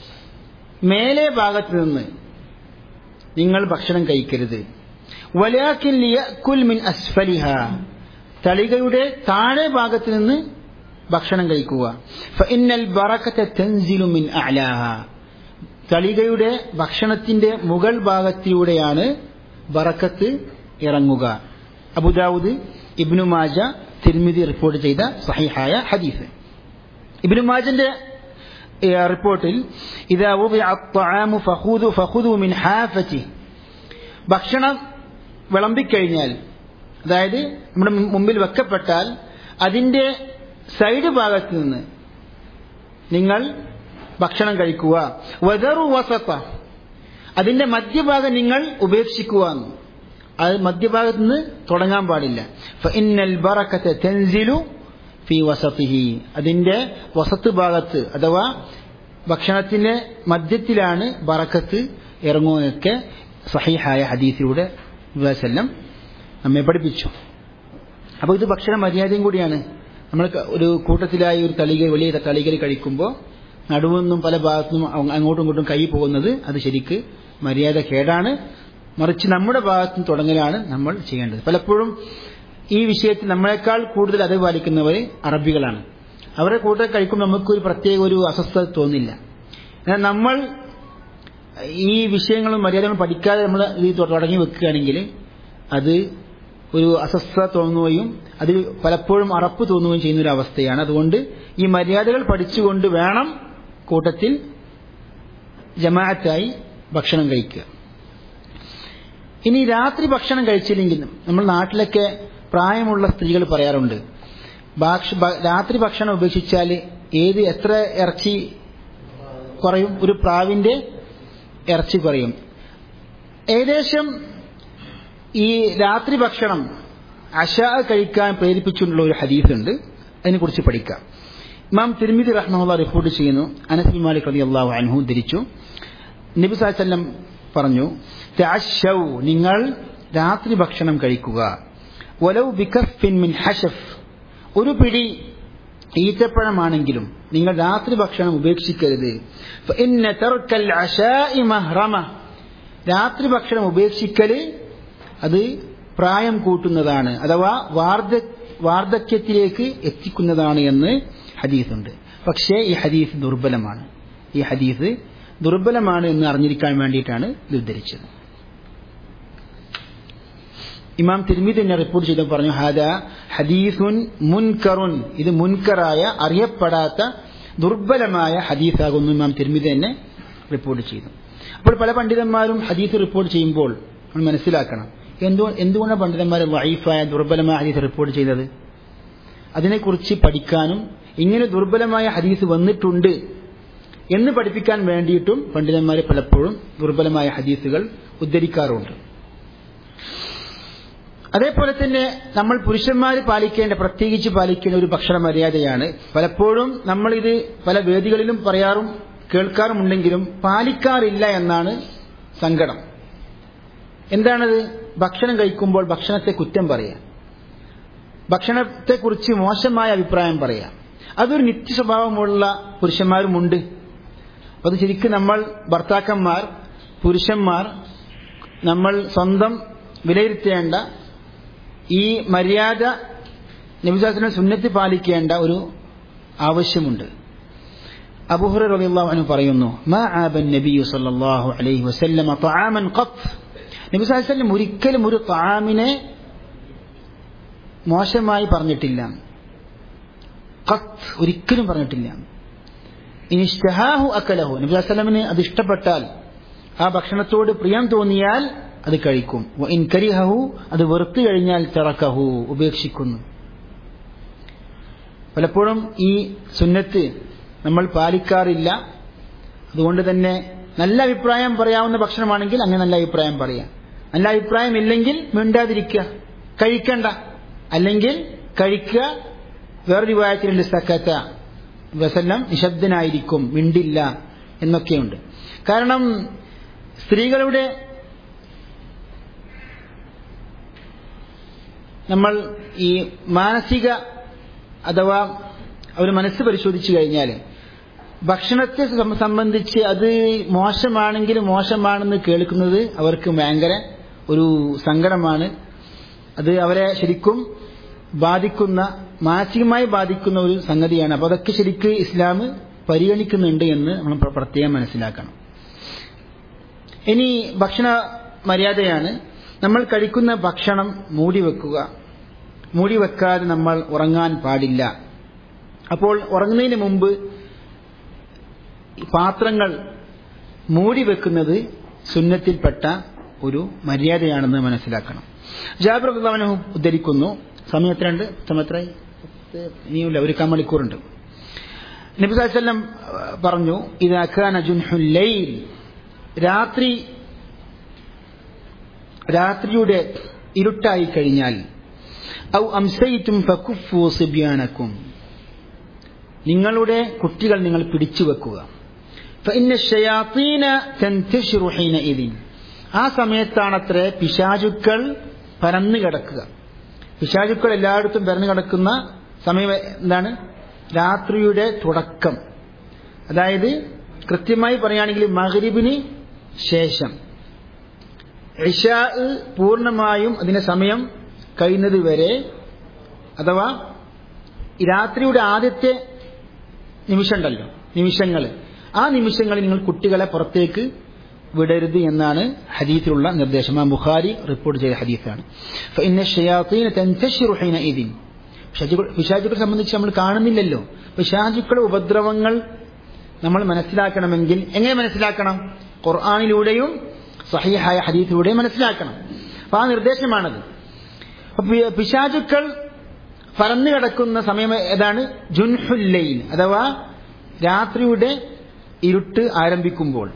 മേലെ ഭാഗത്ത് നിന്ന് നിങ്ങൾ ഭക്ഷണം കഴിക്കരുത് വലാക്കിൻ ലിയക്കുൽ മിൻ അസ്ഫലിഹ തളികയുടെ താഴെ ഭാഗത്ത് നിന്ന് ഭക്ഷണം കഴിക്കുക ഫഇന്നൽ ബറക്കത തൻസിലു മിൻ അഅലാഹ തളികയുടെ ഭക്ഷണത്തിന്റെ മുകൾ ഭാഗത്തിലൂടെയാണ് ബറക്കത്ത് ഇറങ്ങുക Abu Dawud ibn Majah Tirmidhi report ചെയ്ത സഹിഹായ ഹദീസ് ഇബ്നു മാജന്റെ റിപ്പോർട്ടിൽ ഇതാ അത്വാമു ഫഖൂദു ഫഖുദു മിൻ ഹാഫറ്റി ഭക്ഷണം വിളമ്പിക്കഴിഞ്ഞാൽ അതായത് നമ്മുടെ മുമ്പിൽ വെക്കപ്പെട്ടാൽ അതിന്റെ സൈഡ് ഭാഗത്ത് നിന്ന് നിങ്ങൾ ഭക്ഷണം കഴിക്കുക വദറു വസത്ത അതിന്റെ മധ്യഭാഗം നിങ്ങൾ ഉപേക്ഷിക്കുക അത് മധ്യഭാഗത്ത് നിന്ന് തുടങ്ങാൻ പാടില്ല ഫഇന്നൽ ബറക്കത്തെ തെൻസിലു ഫി വസത്തിഹി അതിന്റെ വസത്ത് ഭാഗത്ത് അഥവാ ഭക്ഷണത്തിന്റെ മധ്യത്തിലാണ് ബറക്കത്ത് ഇറങ്ങുകയൊക്കെ സഹിഹായ ഹദീസിലൂടെ വസല്ലം നമ്മെ പഠിപ്പിച്ചു അപ്പോൾ ഇത് ഭക്ഷണ മര്യാദയും കൂടിയാണ് നമ്മൾ ഒരു കൂട്ടത്തിലായി ഒരു തളിക വലിയ തളികൽ കഴിക്കുമ്പോൾ നടുവെന്നും പല ഭാഗത്തുനിന്നും അങ്ങോട്ടും ഇങ്ങോട്ടും കൈ പോകുന്നത് അത് ശരിക്ക് മര്യാദ കേടാണ് മറിച്ച് നമ്മുടെ ഭാഗത്തു നിന്ന് തുടങ്ങലാണ് നമ്മൾ ചെയ്യേണ്ടത് പലപ്പോഴും ഈ വിഷയത്തിൽ നമ്മളെക്കാൾ കൂടുതൽ അത് പാലിക്കുന്നവർ അറബികളാണ് അവരെ കൂട്ടത്തിൽ കഴിക്കുമ്പോൾ നമുക്കൊരു പ്രത്യേക ഒരു അസ്വസ്ഥത തോന്നില്ല എന്നാൽ നമ്മൾ ഈ വിഷയങ്ങളും മര്യാദകളും പഠിക്കാതെ നമ്മൾ ഇത് തുടങ്ങി വെക്കുകയാണെങ്കിൽ അത് ഒരു അസ്വസ്ഥത തോന്നുകയും അതിൽ പലപ്പോഴും അറപ്പ് തോന്നുകയും ചെയ്യുന്ന ഒരു അവസ്ഥയാണ് അതുകൊണ്ട് ഈ മര്യാദകൾ പഠിച്ചുകൊണ്ട് വേണം കൂട്ടത്തിൽ ജമാഅത്തായി ഭക്ഷണം കഴിക്കുക ഇനി രാത്രി ഭക്ഷണം കഴിച്ചില്ലെങ്കിൽ നമ്മൾ നാട്ടിലൊക്കെ പ്രായമുള്ള സ്ത്രീകൾ പറയാറുണ്ട് രാത്രി ഭക്ഷണം ഉപേക്ഷിച്ചാൽ ഏത് എത്ര ഇറച്ചി കുറയും ഒരു പ്രാവിന്റെ ഇറച്ചി കുറയും ഏകദേശം ഈ രാത്രി ഭക്ഷണം അശ കഴിക്കാൻ പ്രേരിപ്പിച്ചുകൊണ്ടുള്ള ഒരു ഹദീസ് ഉണ്ട് അതിനെക്കുറിച്ച് പഠിക്കാം ഇമാം തിരുമിതി റഹ്മുള്ള റിപ്പോർട്ട് ചെയ്യുന്നു അനസ് മാലിക് റതി അള്ളാഹു അൻഹു ധരിച്ചു നബി സാഹല്ലം പറഞ്ഞു തഅശൗ നിങ്ങൾ രാത്രി ഭക്ഷണം കഴിക്കുക വലൗ ബികഫിൻ മിൻ ഹഷഫ് ഒരു പിടി ഈത്തപ്പഴമാണെങ്കിലും നിങ്ങൾ രാത്രി ഭക്ഷണം ഉപേക്ഷിക്കരുത് ഫഇന്ന തർക്കൽ അശാഇ മഹ്റമ രാത്രി ഭക്ഷണം ഉപേക്ഷിക്കല് അത് പ്രായം കൂട്ടുന്നതാണ് അഥവാ വാർദ്ധ വാർദ്ധക്യത്തിലേക്ക് എത്തിക്കുന്നതാണ് എന്ന് ഹദീസുണ്ട് പക്ഷേ ഈ ഹദീസ് ദുർബലമാണ് ഈ ഹദീസ് ദുർബലമാണ് എന്ന് അറിഞ്ഞിരിക്കാൻ വേണ്ടിയിട്ടാണ് ഇത് ഉദ്ധരിച്ചത് ഇമാം തിരുമിതി തന്നെ റിപ്പോർട്ട് ചെയ്ത് പറഞ്ഞു ഹാദ ഹദീസുൻ മുൻകറുൻ ഇത് മുൻകറായ അറിയപ്പെടാത്ത ദുർബലമായ ഹദീസാകുന്നു ഇമാം തിരുമിതി തന്നെ റിപ്പോർട്ട് ചെയ്തു അപ്പോൾ പല പണ്ഡിതന്മാരും ഹദീസ് റിപ്പോർട്ട് ചെയ്യുമ്പോൾ നമ്മൾ മനസ്സിലാക്കണം എന്തു എന്തുകൊണ്ടാണ് പണ്ഡിതന്മാർ വൈഫായ ദുർബലമായ ഹദീസ് റിപ്പോർട്ട് ചെയ്തത് അതിനെക്കുറിച്ച് പഠിക്കാനും ഇങ്ങനെ ദുർബലമായ ഹദീസ് വന്നിട്ടുണ്ട് എന്ന് പഠിപ്പിക്കാൻ വേണ്ടിയിട്ടും പണ്ഡിതന്മാർ പലപ്പോഴും ദുർബലമായ ഹദീസുകൾ ഉദ്ധരിക്കാറുണ്ട് അതേപോലെ തന്നെ നമ്മൾ പുരുഷന്മാർ പാലിക്കേണ്ട പ്രത്യേകിച്ച് പാലിക്കേണ്ട ഒരു ഭക്ഷണ മര്യാദയാണ് പലപ്പോഴും നമ്മളിത് പല വേദികളിലും പറയാറും കേൾക്കാറുമുണ്ടെങ്കിലും പാലിക്കാറില്ല എന്നാണ് സങ്കടം എന്താണത് ഭക്ഷണം കഴിക്കുമ്പോൾ ഭക്ഷണത്തെ കുറ്റം പറയാം ഭക്ഷണത്തെക്കുറിച്ച് മോശമായ അഭിപ്രായം പറയാം അതൊരു നിത്യ സ്വഭാവമുള്ള പുരുഷന്മാരുമുണ്ട് അത് ശരിക്കും നമ്മൾ ഭർത്താക്കന്മാർ പുരുഷന്മാർ നമ്മൾ സ്വന്തം വിലയിരുത്തേണ്ട ഈ മര്യാദ നബിസാസിനെ സുന്നത്തി പാലിക്കേണ്ട ഒരു ആവശ്യമുണ്ട് അബൂഹുറ റളിയല്ലാഹു അൻഹു പറയുന്നു മാ ആബൻ നബിയു സല്ലല്ലാഹു അലൈഹി വസല്ലമ തആമൻ ഖത്ത് നബി സല്ലല്ലാഹു അലൈഹി വസല്ലം ഒരിക്കലും ഒരു തആമിനെ മോശമായി പറഞ്ഞിട്ടില്ല ഖത്ത് ഒരിക്കലും പറഞ്ഞിട്ടില്ല ഇനിഷ്ടഹാഹു അക്കലഹു നബി വസ്ലമിന് അത് ഇഷ്ടപ്പെട്ടാൽ ആ ഭക്ഷണത്തോട് പ്രിയം തോന്നിയാൽ അത് കഴിക്കും ഇൻ കരിഹു അത് വെറുത്തു കഴിഞ്ഞാൽ തിറക്കഹു ഉപേക്ഷിക്കുന്നു പലപ്പോഴും ഈ സുന്നത്ത് നമ്മൾ പാലിക്കാറില്ല അതുകൊണ്ട് തന്നെ നല്ല അഭിപ്രായം പറയാവുന്ന ഭക്ഷണമാണെങ്കിൽ അങ്ങനെ നല്ല അഭിപ്രായം പറയാം നല്ല അഭിപ്രായം ഇല്ലെങ്കിൽ മിണ്ടാതിരിക്കുക കഴിക്കണ്ട അല്ലെങ്കിൽ കഴിക്കുക വേറൊരു വിവാഹത്തിലുണ്ട് സക്കത്ത വസല്ലം നിശബ്ദനായിരിക്കും മിണ്ടില്ല എന്നൊക്കെയുണ്ട് കാരണം സ്ത്രീകളുടെ നമ്മൾ ഈ മാനസിക അഥവാ അവർ മനസ്സ് പരിശോധിച്ചു കഴിഞ്ഞാൽ ഭക്ഷണത്തെ സംബന്ധിച്ച് അത് മോശമാണെങ്കിൽ മോശമാണെന്ന് കേൾക്കുന്നത് അവർക്ക് ഭയങ്കര ഒരു സങ്കടമാണ് അത് അവരെ ശരിക്കും ബാധിക്കുന്ന മാനസികമായി ബാധിക്കുന്ന ഒരു സംഗതിയാണ് അപ്പോൾ അതൊക്കെ ശരിക്ക് ഇസ്ലാം പരിഗണിക്കുന്നുണ്ട് എന്ന് നമ്മൾ പ്രത്യേകം മനസ്സിലാക്കണം ഇനി ഭക്ഷണ മര്യാദയാണ് നമ്മൾ കഴിക്കുന്ന ഭക്ഷണം മൂടി വെക്കുക മൂടി വെക്കാതെ നമ്മൾ ഉറങ്ങാൻ പാടില്ല അപ്പോൾ ഉറങ്ങുന്നതിന് മുമ്പ് പാത്രങ്ങൾ മൂടി വെക്കുന്നത് സുന്നത്തിൽപ്പെട്ട ഒരു മര്യാദയാണെന്ന് മനസ്സിലാക്കണം ജാബിർ അള്ളാഹു ഉദ്ധരിക്കുന്നു സമയം എത്രയുണ്ട് സമയം എത്രയായി ഇനിയുമില്ല ഒരു കമണിക്കൂറുണ്ട് നബി സാഹു പറഞ്ഞു ഇതാക്കാൻ ജുൻഹുല്ലൈൽ രാത്രി രാത്രിയുടെ ഇരുട്ടായി കഴിഞ്ഞാൽ ഔ അംസയിറ്റും ഫക്കുഫു സിബ്യാനക്കും നിങ്ങളുടെ കുട്ടികൾ നിങ്ങൾ പിടിച്ചു വെക്കുക ആ സമയത്താണത്രേ പിശാചുക്കൾ പരന്നു കിടക്കുക പിശാചുക്കൾ എല്ലായിടത്തും പരന്നു കിടക്കുന്ന സമയം എന്താണ് രാത്രിയുടെ തുടക്കം അതായത് കൃത്യമായി പറയുകയാണെങ്കിൽ മഹരിബിന് ശേഷം ഇഷാ പൂർണ്ണമായും അതിന്റെ സമയം കഴിയുന്നത് വരെ അഥവാ രാത്രിയുടെ ആദ്യത്തെ നിമിഷമുണ്ടല്ലോ നിമിഷങ്ങൾ ആ നിമിഷങ്ങളിൽ നിങ്ങൾ കുട്ടികളെ പുറത്തേക്ക് വിടരുത് എന്നാണ് ഹദീസിലുള്ള നിർദ്ദേശം ആ ബുഖാരി റിപ്പോർട്ട് ചെയ്ത ഹദീസാണ് പിശാചുക്കളെ സംബന്ധിച്ച് നമ്മൾ കാണുന്നില്ലല്ലോ പിശാചുക്കളുടെ ഉപദ്രവങ്ങൾ നമ്മൾ മനസ്സിലാക്കണമെങ്കിൽ എങ്ങനെ മനസ്സിലാക്കണം ഖുർആാനിലൂടെയും സഹിഹായ ഹദീസിലൂടെയും മനസ്സിലാക്കണം അപ്പൊ ആ നിർദ്ദേശമാണത് പിശാചുക്കൾ പറന്നു കിടക്കുന്ന സമയം ഏതാണ് ജുൻഹുല്ലൈൻ അഥവാ രാത്രിയുടെ ഇരുട്ട് ആരംഭിക്കുമ്പോൾ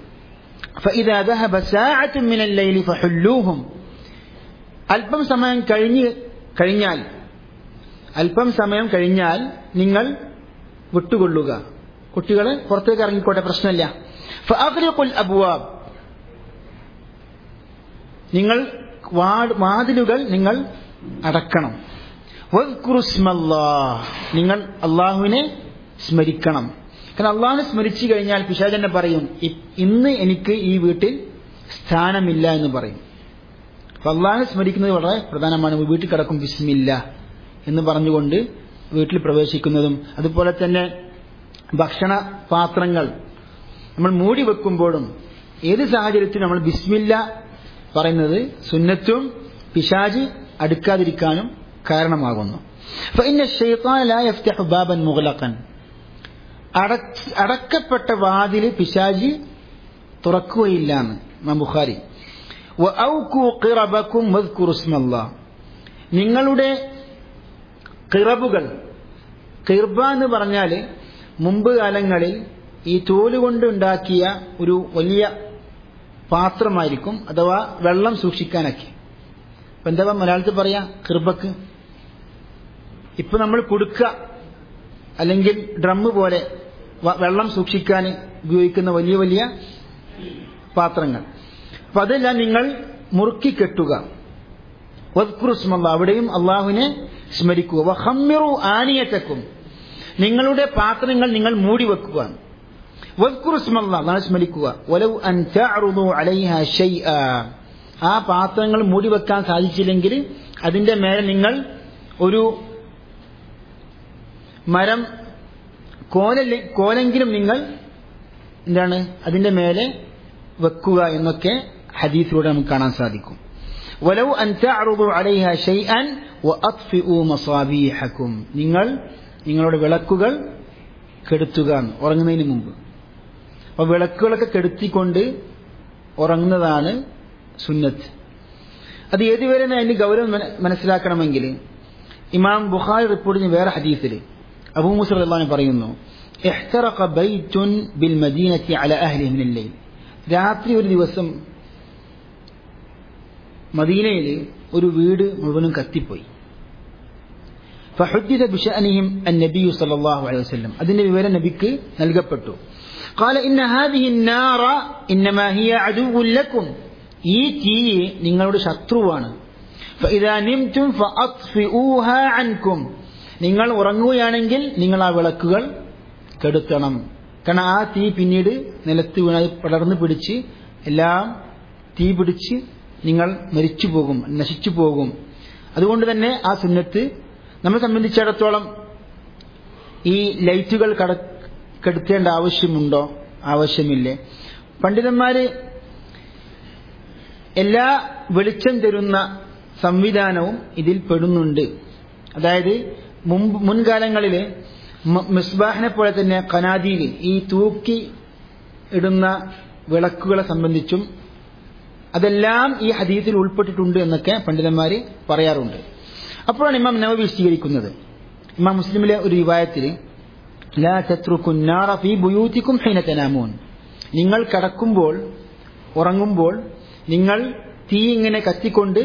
അല്പം സമയം കഴിഞ്ഞ് കഴിഞ്ഞാൽ അല്പം സമയം കഴിഞ്ഞാൽ നിങ്ങൾ വിട്ടുകൊള്ളുക കുട്ടികൾ പുറത്തേക്ക് ഇറങ്ങിക്കോട്ടെ പ്രശ്നമില്ല അബുവാബ് നിങ്ങൾ വാതിലുകൾ നിങ്ങൾ അടക്കണം നിങ്ങൾ അള്ളാഹുവിനെ സ്മരിക്കണം കാരണം അള്ളാഹുവിനെ സ്മരിച്ചു കഴിഞ്ഞാൽ പിശാചന്നെ പറയും ഇന്ന് എനിക്ക് ഈ വീട്ടിൽ സ്ഥാനമില്ല എന്ന് പറയും അപ്പൊ അള്ളാഹിനെ സ്മരിക്കുന്നത് വളരെ പ്രധാനമാണ് വീട്ടിൽ കിടക്കും ബിസ്മില്ല എന്ന് പറഞ്ഞുകൊണ്ട് വീട്ടിൽ പ്രവേശിക്കുന്നതും അതുപോലെ തന്നെ ഭക്ഷണ പാത്രങ്ങൾ നമ്മൾ മൂടി വെക്കുമ്പോഴും ഏത് സാഹചര്യത്തിലും നമ്മൾ ബിസ്മില്ല പറയുന്നത് സുന്നത്തും പിശാജ് അടുക്കാതിരിക്കാനും കാരണമാകുന്നു അടക്കപ്പെട്ട വാതില് പിശാജി തുറക്കുകയില്ല എന്ന് ബുഖാരി നിങ്ങളുടെ കിറബുകൾ കിർബ എന്ന് പറഞ്ഞാൽ മുമ്പ് കാലങ്ങളിൽ ഈ തോലുകൊണ്ട് ഉണ്ടാക്കിയ ഒരു വലിയ പാത്രമായിരിക്കും അഥവാ വെള്ളം സൂക്ഷിക്കാനൊക്കെ അപ്പൊ എന്താ മലയാളത്തിൽ പറയാ കിർബക്ക് ഇപ്പൊ നമ്മൾ കുടുക്ക അല്ലെങ്കിൽ ഡ്രമ്മ് പോലെ വെള്ളം സൂക്ഷിക്കാൻ ഉപയോഗിക്കുന്ന വലിയ വലിയ പാത്രങ്ങൾ അപ്പൊ അതെല്ലാം നിങ്ങൾ മുറുക്കി കെട്ടുക വദ്കുറുസ്മല്ല അവിടെയും അള്ളാഹുവിനെ സ്മരിക്കുക വഹമ്മിറു ആനിയറ്റക്കും നിങ്ങളുടെ പാത്രങ്ങൾ നിങ്ങൾ മൂടി വെക്കുക വദ്കുറുസ്മല്ല അതാണ് സ്മരിക്കുക ഒലവ് അൻ തഅറുദു അലൈഹ ഷൈഅ ആ പാത്രങ്ങൾ മൂടി വെക്കാൻ സാധിച്ചില്ലെങ്കിൽ അതിന്റെ മേലെ നിങ്ങൾ ഒരു മരം കോല കോലെങ്കിലും നിങ്ങൾ എന്താണ് അതിന്റെ മേലെ വെക്കുക എന്നൊക്കെ ഹദീസിലൂടെ നമുക്ക് കാണാൻ സാധിക്കും വലവ് അൻ തഅറുദു അലൈഹ ഷൈഅൻ വഅത്ഫിഉ മസാബീഹക്കും നിങ്ങൾ നിങ്ങളുടെ വിളക്കുകൾ കെടുത്തുക എന്ന് ഉറങ്ങുന്നതിന് മുമ്പ് അപ്പോൾ വിളക്കുകളൊക്കെ കെടുത്തിക്കൊണ്ട് ഉറങ്ങുന്നതാണ് സുന്നത്ത് അത് ഏതുവരെ അതിന് ഗൗരവം മന- മനസ്സിലാക്കണമെങ്കിൽ ഇമാം ബുഖാരി റിപ്പോർട്ട് ചെയ്യുന്ന വേറെ ഹദീസിൽ അബൂ മുസർ അള്ളഹാൻ പറയുന്നു احترق بيت بالمدينة على أهله من الليل രാത്രി ഒരു ദിവസം മദീനയിൽ ഒരു വീട് മുഴുവനും കത്തിപ്പോയി فحدث بشأنهم النبي صلى الله عليه وسلم അതിന്റെ വിവരം നബിക്ക് നൽകപ്പെട്ടു قال إن هذه النار إنما هي عدو لكم ഈ തീ നിങ്ങളുടെ ശത്രുവാണ് فإذا نمتم فأطفئوها عنكم നിങ്ങൾ ഉറങ്ങുകയാണെങ്കിൽ നിങ്ങൾ ആ വിളക്കുകൾ കെടുത്തണം കാരണം ആ തീ പിന്നീട് നിലത്ത് വീണ് അത് പടർന്നു പിടിച്ച് എല്ലാം തീ പിടിച്ച് നിങ്ങൾ മരിച്ചു പോകും നശിച്ചു പോകും അതുകൊണ്ട് തന്നെ ആ സുന്നത്ത് നമ്മെ സംബന്ധിച്ചിടത്തോളം ഈ ലൈറ്റുകൾ കട കെടുത്തേണ്ട ആവശ്യമുണ്ടോ ആവശ്യമില്ലേ പണ്ഡിതന്മാര് എല്ലാ വെളിച്ചം തരുന്ന സംവിധാനവും ഇതിൽ പെടുന്നുണ്ട് അതായത് മുമ്പ് മുൻകാലങ്ങളിൽ മിസ്ബാഹിനെ പോലെ തന്നെ കനാദിയിൽ ഈ തൂക്കി ഇടുന്ന വിളക്കുകളെ സംബന്ധിച്ചും അതെല്ലാം ഈ ഹദീസിൽ ഉൾപ്പെട്ടിട്ടുണ്ട് എന്നൊക്കെ പണ്ഡിതന്മാർ പറയാറുണ്ട് അപ്പോഴാണ് ഇമാം നവവി വിശദീകരിക്കുന്നത് ഇമാം മുസ്ലിമിലെ ഒരു വിവായത്തിൽ ലാ തത്രുക്കുന്നാറ ഫീ ബുയൂത്തിക്കും ഹൈന തനാമൂൻ നിങ്ങൾ കടക്കുമ്പോൾ ഉറങ്ങുമ്പോൾ നിങ്ങൾ തീ ഇങ്ങനെ കത്തിക്കൊണ്ട്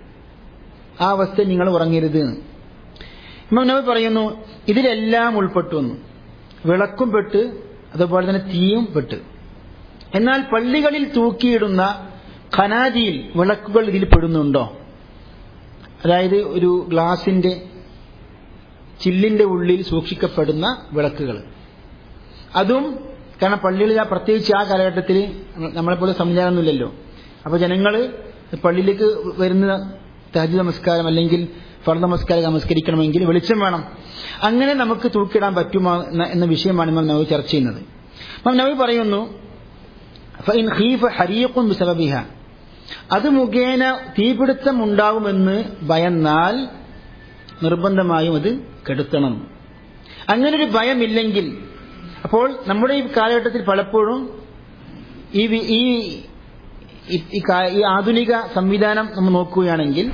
ആ അവസ്ഥ നിങ്ങൾ ഉറങ്ങരുത് എന്ന്. ഇമാം നബി പറയുന്നു ഇതിലെല്ലാം ഉൾപ്പെട്ടു എന്ന് വിളക്കും പെട്ട് അതുപോലെ തന്നെ തീയും പെട്ട് എന്നാൽ പള്ളികളിൽ തൂക്കിയിടുന്ന ഖനാജിയിൽ വിളക്കുകൾ ഇതിൽ പെടുന്നുണ്ടോ അതായത് ഒരു ഗ്ലാസിന്റെ ചില്ലിന്റെ ഉള്ളിൽ സൂക്ഷിക്കപ്പെടുന്ന വിളക്കുകൾ അതും കാരണം പള്ളികളിൽ ആ പ്രത്യേകിച്ച് ആ കാലഘട്ടത്തിൽ നമ്മളെപ്പോലെ സംവിധാനമൊന്നുമില്ലല്ലോ അപ്പോൾ ജനങ്ങൾ പള്ളിയിലേക്ക് വരുന്ന തഹജ് നമസ്കാരം അല്ലെങ്കിൽ ഫർദ് നമസ്കാരം നമസ്കരിക്കണമെങ്കിൽ വെളിച്ചം വേണം അങ്ങനെ നമുക്ക് തൂക്കിയിടാൻ പറ്റുമോ എന്ന- എന്ന വിഷയമാണ് ഇമാം നബി ചർച്ച ചെയ്യുന്നത് ഇമാം നബി പറയുന്നു ഫഇൻ ഖീഫ ഹരീഖുൻ ബിസബബിഹ അത് മുഖേന തീപിടുത്തം ഉണ്ടാകുമെന്ന് ഭയന്നാൽ നിർബന്ധമായും അത് കെടുത്തണം അങ്ങനൊരു ഭയമില്ലെങ്കിൽ അപ്പോൾ നമ്മുടെ ഈ കാലഘട്ടത്തിൽ പലപ്പോഴും ഈ വി- ഈ ഈ- ഈ കാ- ഈ ആധുനിക സംവിധാനം നമ്മൾ നോക്കുകയാണെങ്കിൽ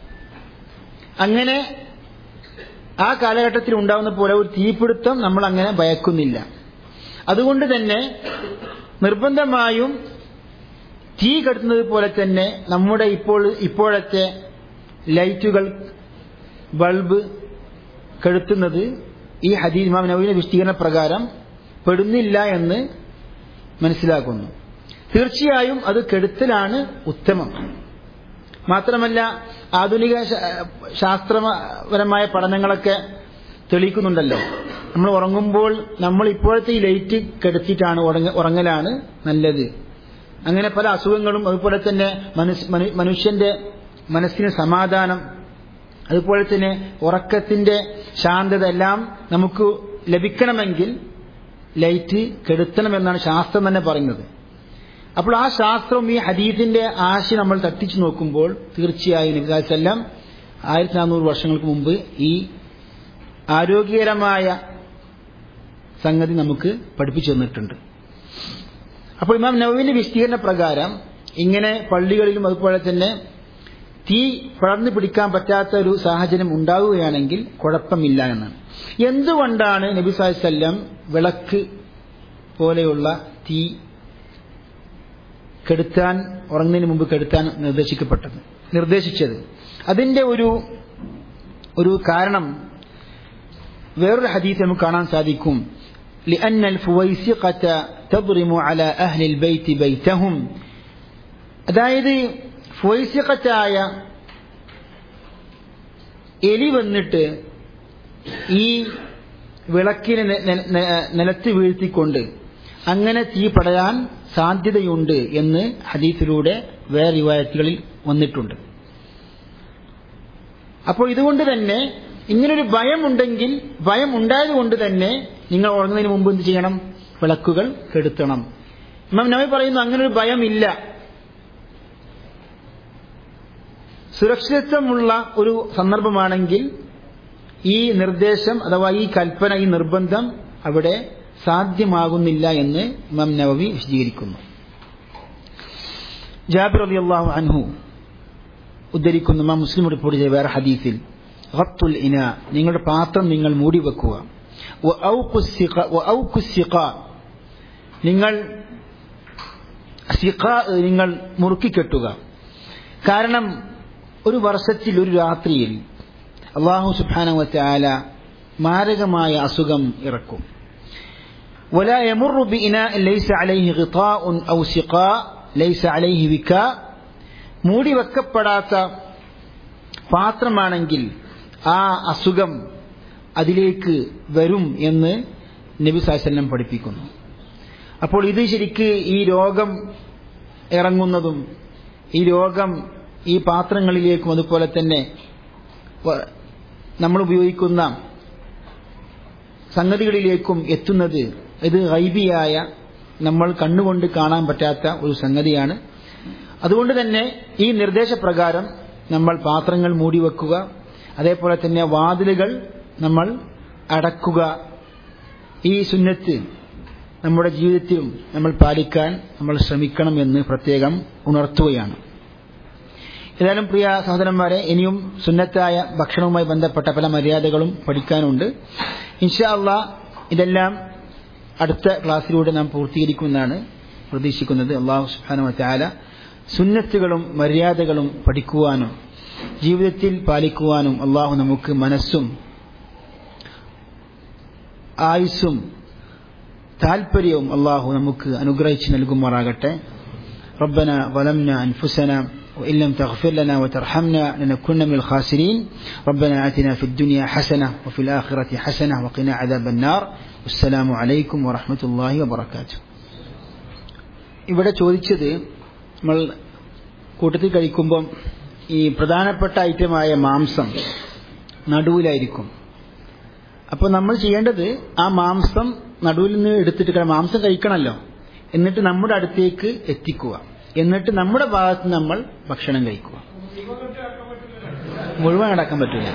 അങ്ങനെ ആ കാലഘട്ടത്തിൽ ഉണ്ടാകുന്ന പോലെ ഒരു തീപിടുത്തം നമ്മൾ അങ്ങനെ ഭയക്കുന്നില്ല അതുകൊണ്ട് തന്നെ നിർബന്ധമായും തീ കെടുത്തുന്നത് പോലെ തന്നെ നമ്മുടെ ഇപ്പോൾ ഇപ്പോഴത്തെ ലൈറ്റുകൾ ബൾബ് കെടുത്തുന്നത് ഈ ഹദീസ് ഇമാം നവീന വിശദീകരണ പ്രകാരം പെടുന്നില്ല എന്ന് മനസ്സിലാക്കുന്നു തീർച്ചയായും അത് കെടുത്തലാണ് ഉത്തമം മാത്രമല്ല ആധുനിക ശാ- ശാസ്ത്രപരമായ പഠനങ്ങളൊക്കെ തെളിയിക്കുന്നുണ്ടല്ലോ നമ്മൾ ഉറങ്ങുമ്പോൾ നമ്മൾ ഇപ്പോഴത്തെ ഈ ലൈറ്റ് കെടുത്തിട്ടാണ് ഉറങ്ങ ഉറങ്ങലാണ് നല്ലത് അങ്ങനെ പല അസുഖങ്ങളും അതുപോലെ തന്നെ മനസ് മനു- മനുഷ്യന്റെ മനസ്സിന് സമാധാനം അതുപോലെ തന്നെ ഉറക്കത്തിന്റെ ശാന്തത എല്ലാം നമുക്ക് ലഭിക്കണമെങ്കിൽ ലൈറ്റ് കെടുത്തണമെന്നാണ് ശാസ്ത്രം തന്നെ പറയുന്നത് അപ്പോൾ ആ ശാസ്ത്രവും ഈ ഹദീസിന്റെ ആശയം നമ്മൾ തട്ടിച്ചു നോക്കുമ്പോൾ തീർച്ചയായും നബിസാല്ലാം ആയിരത്തി നാനൂറ് വർഷങ്ങൾക്ക് മുമ്പ് ഈ ആരോഗ്യകരമായ സംഗതി നമുക്ക് പഠിപ്പിച്ചു തന്നിട്ടുണ്ട് അപ്പോൾ ഇമാം നവവിന്റെ വിശദീകരണ പ്രകാരം ഇങ്ങനെ പള്ളികളിലും അതുപോലെ തന്നെ തീ പടർന്നു പിടിക്കാൻ പറ്റാത്ത ഒരു സാഹചര്യം ഉണ്ടാവുകയാണെങ്കിൽ കുഴപ്പമില്ല എന്നാണ് എന്തുകൊണ്ടാണ് നബി സാഹിസ്ല്ലാം വിളക്ക് പോലെയുള്ള തീ കെടുത്താൻ ഉറങ്ങുന്നതിന് മുമ്പ് കെടുത്താൻ നിർദ്ദേശിക്കപ്പെട്ടത് നിർദ്ദേശിച്ചത് അതിന്റെ ഒരു ഒരു കാരണം വേറൊരു ഹദീസ് നമുക്ക് കാണാൻ സാധിക്കും لأن الفويسقة تضرم على أهل البيت بيتهم അതായത് ഫൊയ്സിഖത്തായ എലി വന്നിട്ട് ഈ വിളക്കിനെ നെ- നെ- നെ- നിലത്ത് വീഴ്ത്തിക്കൊണ്ട് അങ്ങനെ തീ പടരാൻ സാധ്യതയുണ്ട് എന്ന് ഹദീസിലൂടെ വേറെ റിവായത്തുകളിൽ വന്നിട്ടുണ്ട് അപ്പോൾ ഇതുകൊണ്ട് തന്നെ ഇങ്ങനൊരു ഭയമുണ്ടെങ്കിൽ ഭയം ഉണ്ടായതുകൊണ്ട് തന്നെ നിങ്ങൾ ഉറങ്ങുന്നതിന് മുമ്പ് എന്ത് ചെയ്യണം വിളക്കുകൾ കെടുത്തണം ഇമാം നബി പറയുന്നു അങ്ങനൊരു ഭയമില്ല സുരക്ഷിതത്വമുള്ള ഒരു സന്ദർഭമാണെങ്കിൽ ഈ നിർദ്ദേശം അഥവാ ഈ കൽപ്പന ഈ നിർബന്ധം അവിടെ സാധ്യമാകുന്നില്ല എന്ന് ഇമാം നവവി വിശദീകരിക്കുന്നു ജാബിർ റളിയല്ലാഹു അൻഹു ഉദ്ധരിക്കുന്ന ഇമാം മുസ്ലിം റിപ്പോർട്ട് ചെയ്ത വേറെ ഹദീസിൽ ഖത്തുൽ ഇന നിങ്ങളുടെ പാത്രം നിങ്ങൾ മൂടി വെക്കുക നിങ്ങൾ നിങ്ങൾ മുറുക്കിക്കെട്ടുക കാരണം ഒരു വർഷത്തിൽ ഒരു രാത്രിയിൽ അള്ളാഹു സുബാനവത്തെ ആല മാരകമായ അസുഖം ഇറക്കും ولا يمر بإناء ليس عليه غطاء أو سقاء ليس عليه وكاء മൂടി വെക്കപ്പെടാത്ത പാത്രമാണെങ്കിൽ ആ അസുഖം അതിലേക്ക് വരും എന്ന് നബി സാഹസല്ലം പഠിപ്പിക്കുന്നു അപ്പോൾ ഇത് ശരിക്ക് ഈ രോഗം ഇറങ്ങുന്നതും ഈ രോഗം ഈ പാത്രങ്ങളിലേക്കും അതുപോലെ തന്നെ നമ്മൾ ഉപയോഗിക്കുന്ന സംഗതികളിലേക്കും എത്തുന്നത് ഇത് ഗൈബിയായ നമ്മൾ കണ്ണുകൊണ്ട് കാണാൻ പറ്റാത്ത ഒരു സംഗതിയാണ് അതുകൊണ്ട് തന്നെ ഈ നിർദ്ദേശപ്രകാരം നമ്മൾ പാത്രങ്ങൾ മൂടിവെക്കുക അതേപോലെ തന്നെ വാതിലുകൾ നമ്മൾ അടക്കുക ഈ സുന്നത്ത് നമ്മുടെ ജീവിതത്തിലും നമ്മൾ പാലിക്കാൻ നമ്മൾ ശ്രമിക്കണം എന്ന് പ്രത്യേകം ഉണർത്തുകയാണ് ഏതായാലും പ്രിയ സഹോദരന്മാരെ ഇനിയും സുന്നത്തായ ഭക്ഷണവുമായി ബന്ധപ്പെട്ട പല മര്യാദകളും പഠിക്കാനുണ്ട് ഇൻഷാ അള്ളാ ഇതെല്ലാം അടുത്ത ക്ലാസ്സിലൂടെ നാം പൂർത്തീകരിക്കുമെന്നാണ് പ്രതീക്ഷിക്കുന്നത് അള്ളാഹു സുബാന ചാല സുന്നത്തുകളും മര്യാദകളും പഠിക്കുവാനും ജീവിതത്തിൽ പാലിക്കുവാനും അള്ളാഹു നമുക്ക് മനസ്സും ആയുസ്സും താൽപര്യവും അള്ളാഹു നമുക്ക് അനുഗ്രഹിച്ച് നൽകുമാറാകട്ടെ ربنا ظلمنا أنفسنا وإن لم تغفر لنا وترحمنا لنكن من الخاسرين ربنا آتنا في الدنيا حسنة وفي الآخرة حسنة وقنا عذاب النار والسلام عليكم ورحمة الله وبركاته ഇവിടെ ചോദിച്ചത് നമ്മൾ കൂട്ടത്തിൽ കഴിക്കുമ്പം ഈ പ്രധാനപ്പെട്ട ഐറ്റമായ മാംസം നടുവിലായിരിക്കും അപ്പോൾ നമ്മൾ ചെയ്യേണ്ടത് ആ മാംസം നടുവിൽ നിന്ന് എടുത്തിട്ട് മാംസം കഴിക്കണമല്ലോ എന്നിട്ട് നമ്മുടെ അടുത്തേക്ക് എത്തിക്കുക എന്നിട്ട് നമ്മുടെ ഭാഗത്ത് നമ്മൾ ഭക്ഷണം കഴിക്കുക മുഴുവൻ അടക്കാൻ പറ്റില്ല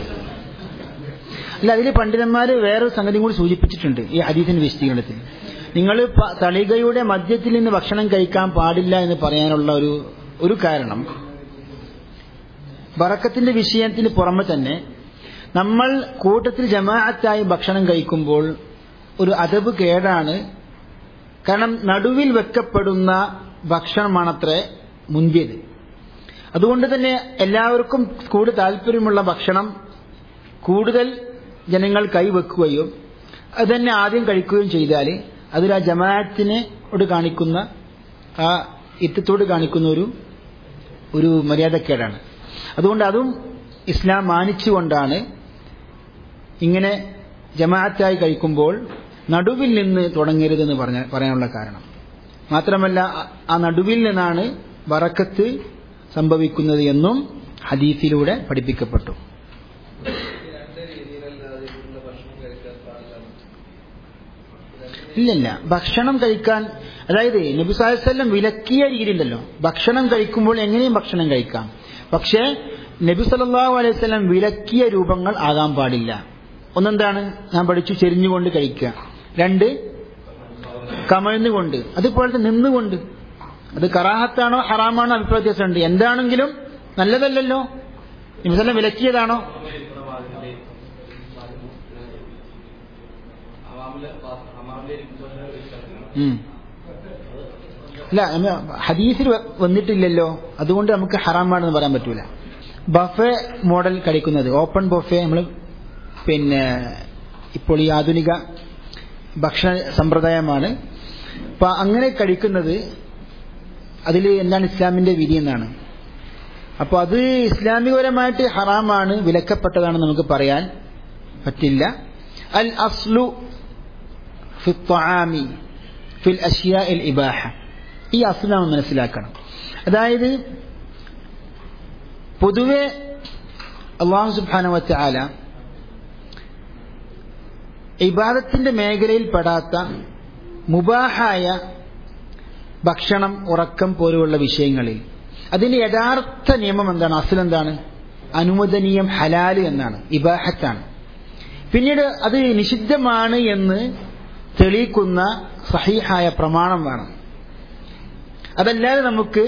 അല്ല അതിൽ പണ്ഡിതന്മാർ വേറൊരു സംഗതി കൂടി സൂചിപ്പിച്ചിട്ടുണ്ട് ഈ ഹദീസിന്റെ വിശദീകരണത്തിൽ നിങ്ങൾ തളികയുടെ മധ്യത്തിൽ നിന്ന് ഭക്ഷണം കഴിക്കാൻ പാടില്ല എന്ന് പറയാനുള്ള ഒരു ഒരു കാരണം ബറക്കത്തിന്റെ വിഷയത്തിന് പുറമെ തന്നെ നമ്മൾ കൂട്ടത്തിൽ ജമാഅത്തായി ഭക്ഷണം കഴിക്കുമ്പോൾ ഒരു അതബ് കേടാണ് കാരണം നടുവിൽ വെക്കപ്പെടുന്ന ഭക്ഷണമാണത്രേ മുന്തിയത് അതുകൊണ്ട് തന്നെ എല്ലാവർക്കും കൂടുതൽ താല്പര്യമുള്ള ഭക്ഷണം കൂടുതൽ ജനങ്ങൾ കൈവെക്കുകയും അത് തന്നെ ആദ്യം കഴിക്കുകയും ചെയ്താൽ അതിൽ ആ ജമാഅത്തിനോട് കാണിക്കുന്ന ആ ഇത്തത്തോട് കാണിക്കുന്ന ഒരു ഒരു മര്യാദക്കേടാണ് അതുകൊണ്ട് അതും ഇസ്ലാം മാനിച്ചുകൊണ്ടാണ് ഇങ്ങനെ ജമാഅത്തായി കഴിക്കുമ്പോൾ നടുവിൽ നിന്ന് തുടങ്ങരുതെന്ന് പറഞ്ഞ പറയാനുള്ള കാരണം മാത്രമല്ല ആ നടുവിൽ നിന്നാണ് വറക്കത്ത് സംഭവിക്കുന്നത് എന്നും ഹദീസിലൂടെ പഠിപ്പിക്കപ്പെട്ടു ഇല്ലല്ല ഭക്ഷണം കഴിക്കാൻ അതായത് നബി സാഹസ്വല്ലം വിലക്കിയ രീതിയിലുണ്ടല്ലോ ഭക്ഷണം കഴിക്കുമ്പോൾ എങ്ങനെയും ഭക്ഷണം കഴിക്കാം പക്ഷേ നബി സല്ലാഹു അലൈഹി സ്വലം വിലക്കിയ രൂപങ്ങൾ ആകാൻ പാടില്ല ഒന്നെന്താണ് ഞാൻ പഠിച്ചു ചെരിഞ്ഞുകൊണ്ട് കഴിക്കുക രണ്ട് കമഴ്ന്നുകൊണ്ട് അതുപോലെ നിന്നുകൊണ്ട് അത് കറാഹത്താണോ ഹറാമാണോ അഭിപ്രായ വ്യത്യാസമുണ്ട് എന്താണെങ്കിലും നല്ലതല്ലല്ലോ നിമിഷം വിലക്കിയതാണോ അല്ല ഹദീസിൽ വന്നിട്ടില്ലല്ലോ അതുകൊണ്ട് നമുക്ക് ഹറാമാണെന്ന് പറയാൻ പറ്റൂല ബഫെ മോഡൽ കഴിക്കുന്നത് ഓപ്പൺ ബഫെ നമ്മൾ പിന്നെ ഇപ്പോൾ ഈ ആധുനിക ഭക്ഷണ സമ്പ്രദായമാണ് അപ്പൊ അങ്ങനെ കഴിക്കുന്നത് അതിൽ എന്താണ് ഇസ്ലാമിന്റെ വിധി എന്നാണ് അപ്പോൾ അത് ഇസ്ലാമികപരമായിട്ട് ഹറാമാണ് വിലക്കപ്പെട്ടതാണെന്ന് നമുക്ക് പറയാൻ പറ്റില്ല അൽ അസ്ലു ഫി ത്വആമി ഫിൽ അഷ്യാ ഇൽ ഇബാഹ ഈ അസ്ലു നാം മനസ്സിലാക്കണം അതായത് പൊതുവെ അള്ളാഹു സുബാനവച്ച ആല ഇബാദത്തിന്റെ മേഖലയിൽ പെടാത്ത മുബാഹായ ഭക്ഷണം ഉറക്കം പോലെയുള്ള വിഷയങ്ങളിൽ അതിന്റെ യഥാർത്ഥ നിയമം എന്താണ് അസൽ എന്താണ് അനുമോദനീയം ഹലാല് എന്നാണ് ഇബാഹത്താണ് പിന്നീട് അത് നിഷിദ്ധമാണ് എന്ന് തെളിയിക്കുന്ന സഹീഹായ പ്രമാണം വേണം അതല്ലാതെ നമുക്ക്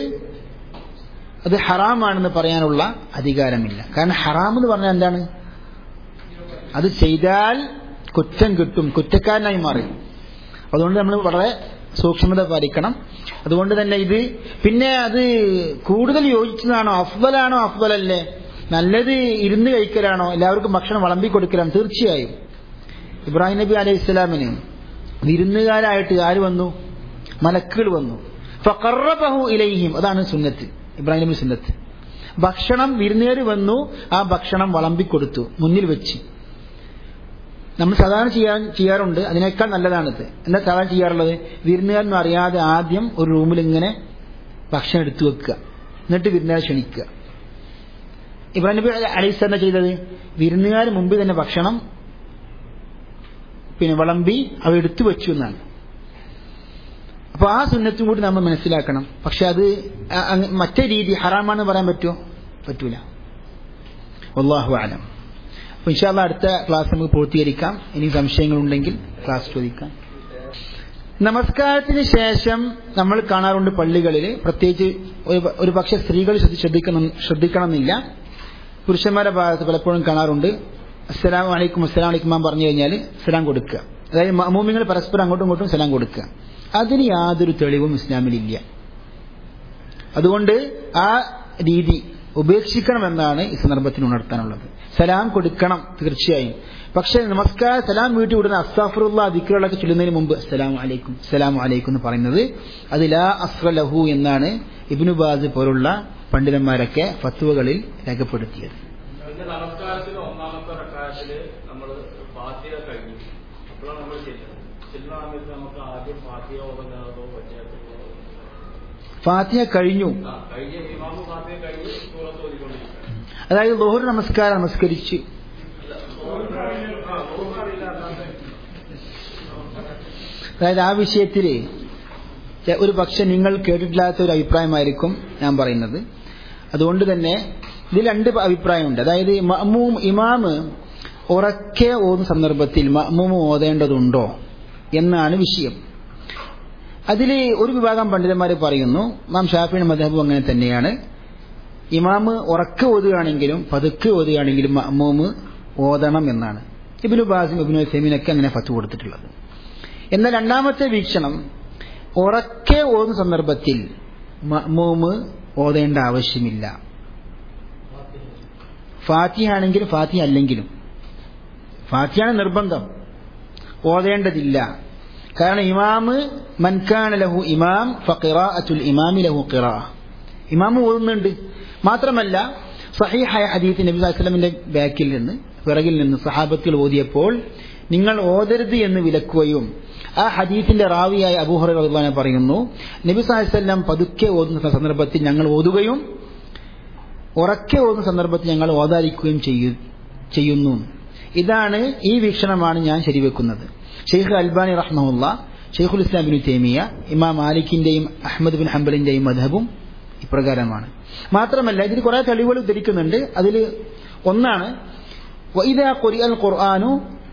അത് ഹറാമാണെന്ന് പറയാനുള്ള അധികാരമില്ല കാരണം ഹറാം എന്ന് പറഞ്ഞാൽ എന്താണ് അത് ചെയ്താൽ കുറ്റം കിട്ടും കുറ്റക്കാരനായി മാറി അതുകൊണ്ട് നമ്മൾ വളരെ സൂക്ഷ്മത പാലിക്കണം അതുകൊണ്ട് തന്നെ ഇത് പിന്നെ അത് കൂടുതൽ യോജിച്ചതാണോ അഫ്ബലാണോ അഫ്ബലല്ലേ നല്ലത് ഇരുന്ന് കഴിക്കലാണോ എല്ലാവർക്കും ഭക്ഷണം വിളമ്പി കൊടുക്കലാണ് തീർച്ചയായും ഇബ്രാഹിം നബി അലൈഹി ഇസ്ലാമിന് വിരുന്നുകാരായിട്ട് ആര് വന്നു മലക്കുകൾ വന്നു ഫഖറബഹു ഇലൈഹിം അതാണ് സുന്നത്ത് ഇബ്രാഹിം നബി സുന്നത്ത് ഭക്ഷണം വിരുന്നുകാർ വന്നു ആ ഭക്ഷണം വിളമ്പിക്കൊടുത്തു മുന്നിൽ വെച്ച് നമ്മൾ സാധാരണ ചെയ്യാൻ ചെയ്യാറുണ്ട് അതിനേക്കാൾ നല്ലതാണിത് എന്താ സാധാരണ ചെയ്യാറുള്ളത് വിരുന്നുകാരൊന്നും അറിയാതെ ആദ്യം ഒരു റൂമിൽ ഇങ്ങനെ ഭക്ഷണം എടുത്തു വെക്കുക എന്നിട്ട് വിരുന്നുകാരെ ക്ഷണിക്കുക ഇബ്രാഹിം നബി അലൈഹി എന്താ ചെയ്തത് വിരുന്നുകാർ മുമ്പിൽ തന്നെ ഭക്ഷണം പിന്നെ വിളമ്പി അവ എടുത്തു വെച്ചു എന്നാണ് അപ്പൊ ആ സുന്നത്തും കൂടി നമ്മൾ മനസ്സിലാക്കണം പക്ഷെ അത് മറ്റേ രീതി ഹറാമാണെന്ന് പറയാൻ പറ്റുമോ പറ്റൂല അള്ളാഹു ആലം അപ്പൊ ഇൻഷാല്ല അടുത്ത ക്ലാസ് നമുക്ക് പൂർത്തീകരിക്കാം ഇനി സംശയങ്ങളുണ്ടെങ്കിൽ ക്ലാസ് ചോദിക്കാം നമസ്കാരത്തിന് ശേഷം നമ്മൾ കാണാറുണ്ട് പള്ളികളിൽ പ്രത്യേകിച്ച് ഒരു പക്ഷെ സ്ത്രീകൾ ശ്രദ്ധിക്കണം ശ്രദ്ധിക്കണമെന്നില്ല പുരുഷന്മാരുടെ ഭാഗത്ത് പലപ്പോഴും കാണാറുണ്ട് അസ്സലാം വലൈക്കും അസ്സലാം വലൈക്കും പറഞ്ഞു കഴിഞ്ഞാൽ സലാം കൊടുക്കുക അതായത് മമൂമിങ്ങൾ പരസ്പരം അങ്ങോട്ടും ഇങ്ങോട്ടും സലാം കൊടുക്കുക അതിന് യാതൊരു തെളിവും ഇസ്ലാമിലില്ല അതുകൊണ്ട് ആ രീതി ഉപേക്ഷിക്കണമെന്നാണ് ഈ സന്ദർഭത്തിൽ ഉണർത്താനുള്ളത് സലാം കൊടുക്കണം തീർച്ചയായും പക്ഷെ നമസ്കാര സലാം വീട്ടിൽ വിടുന്ന അസ്താഫറുള്ള ദിക്കുകളൊക്കെ ചൊല്ലുന്നതിന് മുമ്പ് അസ്സലാം അലൈക്കും സലാം അലൈക്കും എന്ന് പറയുന്നത് അത് ലാ അസ്ര ലഹു എന്നാണ് ഇബിനുബാസ് പോലുള്ള പണ്ഡിതന്മാരൊക്കെ ഫത്വകളിൽ രേഖപ്പെടുത്തിയത് നമസ്കാരത്തിൽ ഒന്നാമത്തെ റക്കായത്തില് നമ്മൾ ഫാത്തിയ കഴിഞ്ഞു അപ്പോഴാണ് നമ്മൾ ചെല്ലുന്നത് ചെല്ലുന്ന സമയത്ത് നമുക്ക് ആദ്യം ഫാത്തിയ ഓതുന്നതോ പഞ്ചായത്തോ ഫാത്തിയ കഴിഞ്ഞു ആ കഴിഞ്ഞ ഇമാമ് ഫാത്തിയ കഴിഞ്ഞ് സൂറത്ത് ഓതിക്കൊണ്ടിരിക്കുകയാണ് അതായത് ലോഹർ നമസ്കാരം നമസ്കരിച്ച് അതായത് ആ വിഷയത്തിൽ ഒരു പക്ഷെ നിങ്ങൾ കേട്ടിട്ടില്ലാത്ത ഒരു അഭിപ്രായമായിരിക്കും ഞാൻ പറയുന്നത് അതുകൊണ്ട് തന്നെ ഇതിൽ രണ്ട് അഭിപ്രായമുണ്ട് അതായത് മഅ്മൂം ഇമാമ് ഉറക്കെ ഓതുന്ന സന്ദർഭത്തിൽ മഅ്മൂം ഓതേണ്ടതുണ്ടോ എന്നാണ് വിഷയം അതിൽ ഒരു വിഭാഗം പണ്ഡിതന്മാർ പറയുന്നു മാം ഷാഫിയുടെ മധബും അങ്ങനെ തന്നെയാണ് ഇമാമ് ഉറക്കെ ഓതുകയാണെങ്കിലും പതുക്കെ ഓതുകയാണെങ്കിലും മഅ്മൂമ് ഓതണം എന്നാണ് ഇബിനു ബാസിം ഇബിനു സെമീനൊക്കെ അങ്ങനെ ഫത്ത് കൊടുത്തിട്ടുള്ളത് എന്നാൽ രണ്ടാമത്തെ വീക്ഷണം ഉറക്കെ ഓതുന്ന സന്ദർഭത്തിൽ മഅ്മൂമ് ഓതേണ്ട ആവശ്യമില്ല ഫാത്തിഹ ആണെങ്കിലും ഫാത്തിഹ അല്ലെങ്കിലും ഫാത്തിഹയാണ് നിർബന്ധം ഓതേണ്ടതില്ല കാരണം ഇമാമ് മൻകാന ലഹു ഇമാം ഫഖിറാഅത്തുൽ ഇമാമി ലഹു ഖിറാ ഇമാമ് ഓതുന്നുണ്ട് മാത്രമല്ല സഹീഹായ ഹദീത്ത് നബി വസല്ലമിന്റെ ബാക്കിൽ നിന്ന് പിറകിൽ നിന്ന് സഹാബത്തുകൾ ഓതിയപ്പോൾ നിങ്ങൾ ഓതരുത് എന്ന് വിലക്കുകയും ആ ഹദീത്തിന്റെ റാവിയായ അബൂഹുറ പറയുന്നു നബി സാഹിസ്വല്ലാം പതുക്കെ ഓതുന്ന സന്ദർഭത്തിൽ ഞങ്ങൾ ഓതുകയും ഉറക്കെ ഓതുന്ന സന്ദർഭത്തിൽ ഞങ്ങൾ ഓതാരിക്കുകയും ചെയ്യുന്നു ഇതാണ് ഈ വീക്ഷണമാണ് ഞാൻ ശരിവെക്കുന്നത് ഷെയ്ഖ് അൽബാനി റഹ്മുല്ല ഷെയ്ഖുൽ ഇസ്ലാം ബിൻ തേമിയ ഇമാം മാലിക്കിന്റെയും അഹമ്മദ് ബിൻ ഹംബലിന്റെയും മധബും ഇപ്രകാരമാണ് മാത്രമല്ല ഇതിൽ കുറെ തെളിവുകൾ ഉദ്ധരിക്കുന്നുണ്ട് അതിൽ ഒന്നാണ് ഖുർആാനു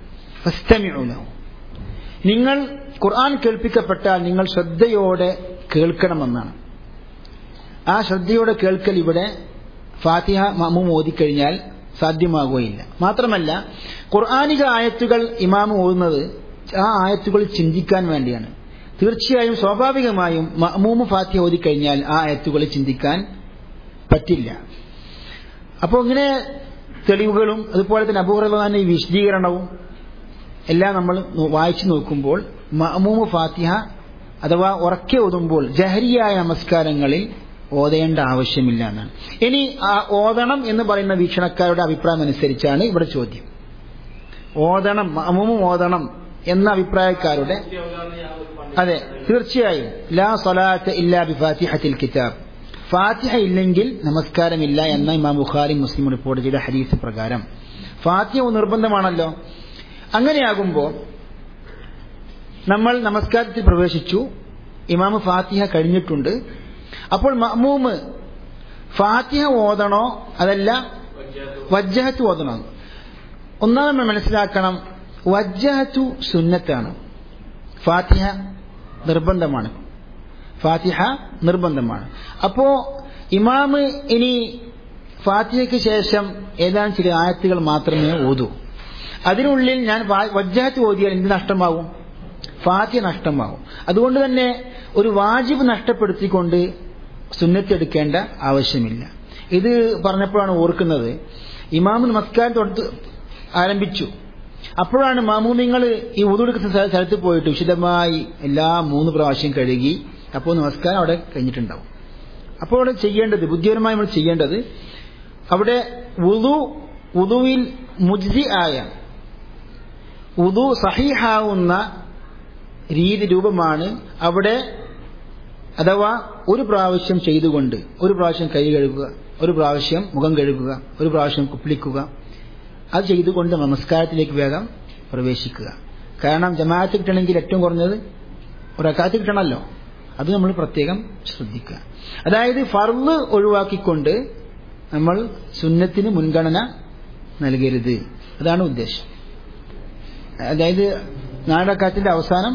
നിങ്ങൾ ഖുർആൻ കേൾപ്പിക്കപ്പെട്ടാൽ നിങ്ങൾ ശ്രദ്ധയോടെ കേൾക്കണമെന്നാണ് ആ ശ്രദ്ധയോടെ കേൾക്കൽ ഇവിടെ ഫാത്തിഹ മമൂം ഓതിക്കഴിഞ്ഞാൽ സാധ്യമാകുകയില്ല മാത്രമല്ല ഖുർആാനിക ആയത്തുകൾ ഇമാമ് ഓതുന്നത് ആ ആയത്തുകൾ ചിന്തിക്കാൻ വേണ്ടിയാണ് തീർച്ചയായും സ്വാഭാവികമായും മമൂമ് ഫാത്തിഹ ഓതിക്കഴിഞ്ഞാൽ ആ ആയത്തുകൾ ചിന്തിക്കാൻ പറ്റില്ല അപ്പോൾ ഇങ്ങനെ തെളിവുകളും അതുപോലെ തന്നെ അബൂഹുറന്റെ ഈ വിശദീകരണവും എല്ലാം നമ്മൾ വായിച്ചു നോക്കുമ്പോൾ മമൂമ് ഫാത്തിഹ അഥവാ ഉറക്കെ ഓതുമ്പോൾ ജഹരിയായ നമസ്കാരങ്ങളിൽ ഓതേണ്ട ആവശ്യമില്ല എന്നാണ് ഇനി ആ ഓതണം എന്ന് പറയുന്ന വീക്ഷണക്കാരുടെ അഭിപ്രായം അനുസരിച്ചാണ് ഇവിടെ ചോദ്യം ഓതണം മമൂമും ഓതണം എന്ന അഭിപ്രായക്കാരുടെ അതെ തീർച്ചയായും ലാ സലാത്ത് ഇല്ലാ ബി ഫാത്തിഹത്തിൽ കിതാബ് ഫാത്തിഹ ഇല്ലെങ്കിൽ നമസ്കാരമില്ല എന്ന ഇമാം ബുഖാരി മുസ്ലിം റിപ്പോർട്ട് ചെയ്ത ഹദീസ് പ്രകാരം ഫാത്തിഹ നിർബന്ധമാണല്ലോ അങ്ങനെയാകുമ്പോൾ നമ്മൾ നമസ്കാരത്തിൽ പ്രവേശിച്ചു ഇമാമ് ഫാത്തിഹ കഴിഞ്ഞിട്ടുണ്ട് അപ്പോൾ മഅ്മൂമ് ഫാത്തിഹ ഓതണോ അതല്ല വജ്ജഹത്ത് ഓതണോ ഒന്നാമത് നമ്മൾ മനസ്സിലാക്കണം വജ്ജഹത്തു സുന്നത്താണ് ഫാത്തിഹ നിർബന്ധമാണ് ഫാത്തിഹ നിർബന്ധമാണ് അപ്പോ ഇമാമ് ഇനി ഫാത്തിഹയ്ക്ക് ശേഷം ഏതാനും ചില ആയത്തുകൾ മാത്രമേ ഓതൂ അതിനുള്ളിൽ ഞാൻ വാ- വജ്ജഹത്ത് ഓതിയാൽ എന്ത് നഷ്ടമാവും ഫാത്തിഹ നഷ്ടമാവും അതുകൊണ്ട് തന്നെ ഒരു വാജിബ് നഷ്ടപ്പെടുത്തിക്കൊണ്ട് സുന്നത്തെടുക്കേണ്ട ആവശ്യമില്ല ഇത് പറഞ്ഞപ്പോഴാണ് ഓർക്കുന്നത് ഇമാമ് നമസ്കാരം തൊട്ട് ആരംഭിച്ചു അപ്പോഴാണ് മാമൂമിങ്ങൾ ഈ ഉതുടുക്കുന്ന സ്ഥലത്ത് പോയിട്ട് വിശദമായി എല്ലാ മൂന്ന് പ്രാവശ്യം കഴുകി അപ്പോൾ നമസ്കാരം അവിടെ കഴിഞ്ഞിട്ടുണ്ടാവും അപ്പോൾ അവിടെ ചെയ്യേണ്ടത് ബുദ്ധിപരമായി നമ്മൾ ചെയ്യേണ്ടത് അവിടെ ഉദു ഉദുവിൽ മുജ്സി ആയ ഉദു സഹിഹാവുന്ന രീതി രൂപമാണ് അവിടെ അഥവാ ഒരു പ്രാവശ്യം ചെയ്തുകൊണ്ട് ഒരു പ്രാവശ്യം കൈ കഴുകുക ഒരു പ്രാവശ്യം മുഖം കഴുകുക ഒരു പ്രാവശ്യം കുപ്പിളിക്കുക അത് ചെയ്തുകൊണ്ട് നമസ്കാരത്തിലേക്ക് വേഗം പ്രവേശിക്കുക കാരണം ജമാഅത്ത് കിട്ടണമെങ്കിൽ ഏറ്റവും കുറഞ്ഞത് ഒരക്കാത്ത് കിട്ടണമല്ലോ അത് നമ്മൾ പ്രത്യേകം ശ്രദ്ധിക്കുക അതായത് ഫർള് ഒഴിവാക്കിക്കൊണ്ട് നമ്മൾ സുന്നത്തിന് മുൻഗണന നൽകരുത് അതാണ് ഉദ്ദേശം അതായത് നാടക്കാത്തിന്റെ അവസാനം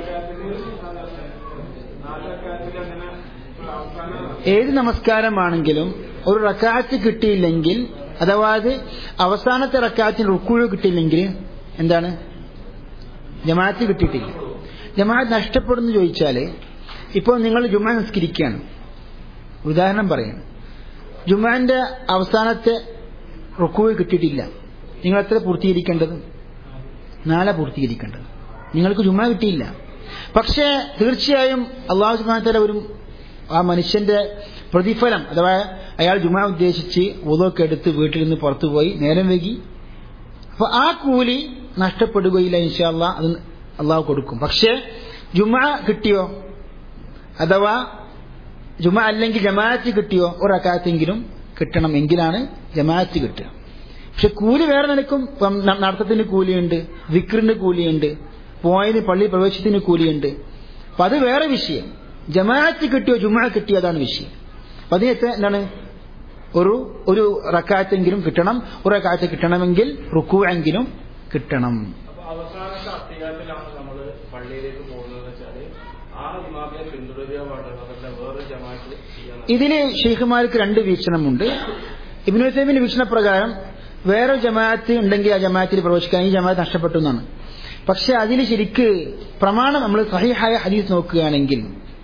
ഏത് നമസ്കാരമാണെങ്കിലും ഒരു റക്കാത്ത് കിട്ടിയില്ലെങ്കിൽ അഥവാ അത് അവസാനത്തെ റക്കാത്തിന് റുക്കുഴ കിട്ടിയില്ലെങ്കിൽ എന്താണ് ജമാഅത്ത് കിട്ടിയിട്ടില്ല ജമാഅത്ത് നഷ്ടപ്പെടുന്നു ചോദിച്ചാല് ഇപ്പോൾ നിങ്ങൾ ജുമാ നിസ്കരിക്കുകയാണ് ഉദാഹരണം പറയാണ് ജുമാന്റെ അവസാനത്തെ റുക്കുവ കിട്ടിയിട്ടില്ല നിങ്ങൾ എത്ര പൂർത്തീകരിക്കേണ്ടത് നാളെ പൂർത്തീകരിക്കേണ്ടത് നിങ്ങൾക്ക് ജുമാ കിട്ടിയില്ല പക്ഷേ തീർച്ചയായും അള്ളാഹു സുബാനത്തല ഒരു ആ മനുഷ്യന്റെ പ്രതിഫലം അഥവാ അയാൾ ജുമാ ഉദ്ദേശിച്ച് ഉദൊക്കെ എടുത്ത് വീട്ടിൽ നിന്ന് പുറത്തുപോയി നേരം വൈകി അപ്പൊ ആ കൂലി നഷ്ടപ്പെടുകയില്ല ഇൻഷാല്ല അത് അള്ളാഹു കൊടുക്കും പക്ഷേ ജുമാ കിട്ടിയോ അഥവാ ജുമ അല്ലെങ്കിൽ ജമാഅത്ത് കിട്ടിയോ ഒരക്കാത്തെങ്കിലും കിട്ടണം എങ്കിലാണ് ജമാഅത്ത് കിട്ടുക പക്ഷെ കൂലി വേറെ നിലക്കും ഇപ്പം ന- നടത്തത്തിന് കൂലിയുണ്ട് വിക്രിന് കൂലിയുണ്ട് പോയതിന് പള്ളി പ്രവേശത്തിന് കൂലിയുണ്ട് അപ്പൊ അത് വേറെ വിഷയം ജമാഅത്ത് കിട്ടിയോ ജുമ കിട്ടിയോ അതാണ് വിഷയം അപ്പൊ അതിന് എത്ര എന്താണ് ഒരു ഒരു റക്കാത്തെങ്കിലും കിട്ടണം ഒരു റക്കാത്ത് കിട്ടണമെങ്കിൽ റുക്കു എങ്കിലും കിട്ടണം അപ്പൊ അവസാനത്തെ അത്തിയാത്തിലാണ് നമ്മൾ പള്ളിയിലേക്ക് പോകുന്നത് വെച്ചാല് ആ ഇമാമിനെ പിന്തുടരുക പാടുള്ളത് അതല്ല വേറെ ജമാഅത്ത് ചെയ്യാൻ ഇതില് ഷെയ്ഖുമാർക്ക് രണ്ട് വീക്ഷണമുണ്ട് ഇബിനുസൈമിന്റെ വീക്ഷണപ്രകാരം വേറെ ജമാഅത്ത് ഉണ്ടെങ്കിൽ ആ ജമാഅത്തിൽ പ്രവേശിക്കാൻ ഈ ജമാഅത്ത് നഷ്ടപ്പെട്ടു എന്നാണ് പക്ഷെ അതിൽ ശരിക്ക് പ്രമാണം നമ്മൾ സഹിഹായ ഹദീസ് നോക്കുകയാണെങ്കിൽ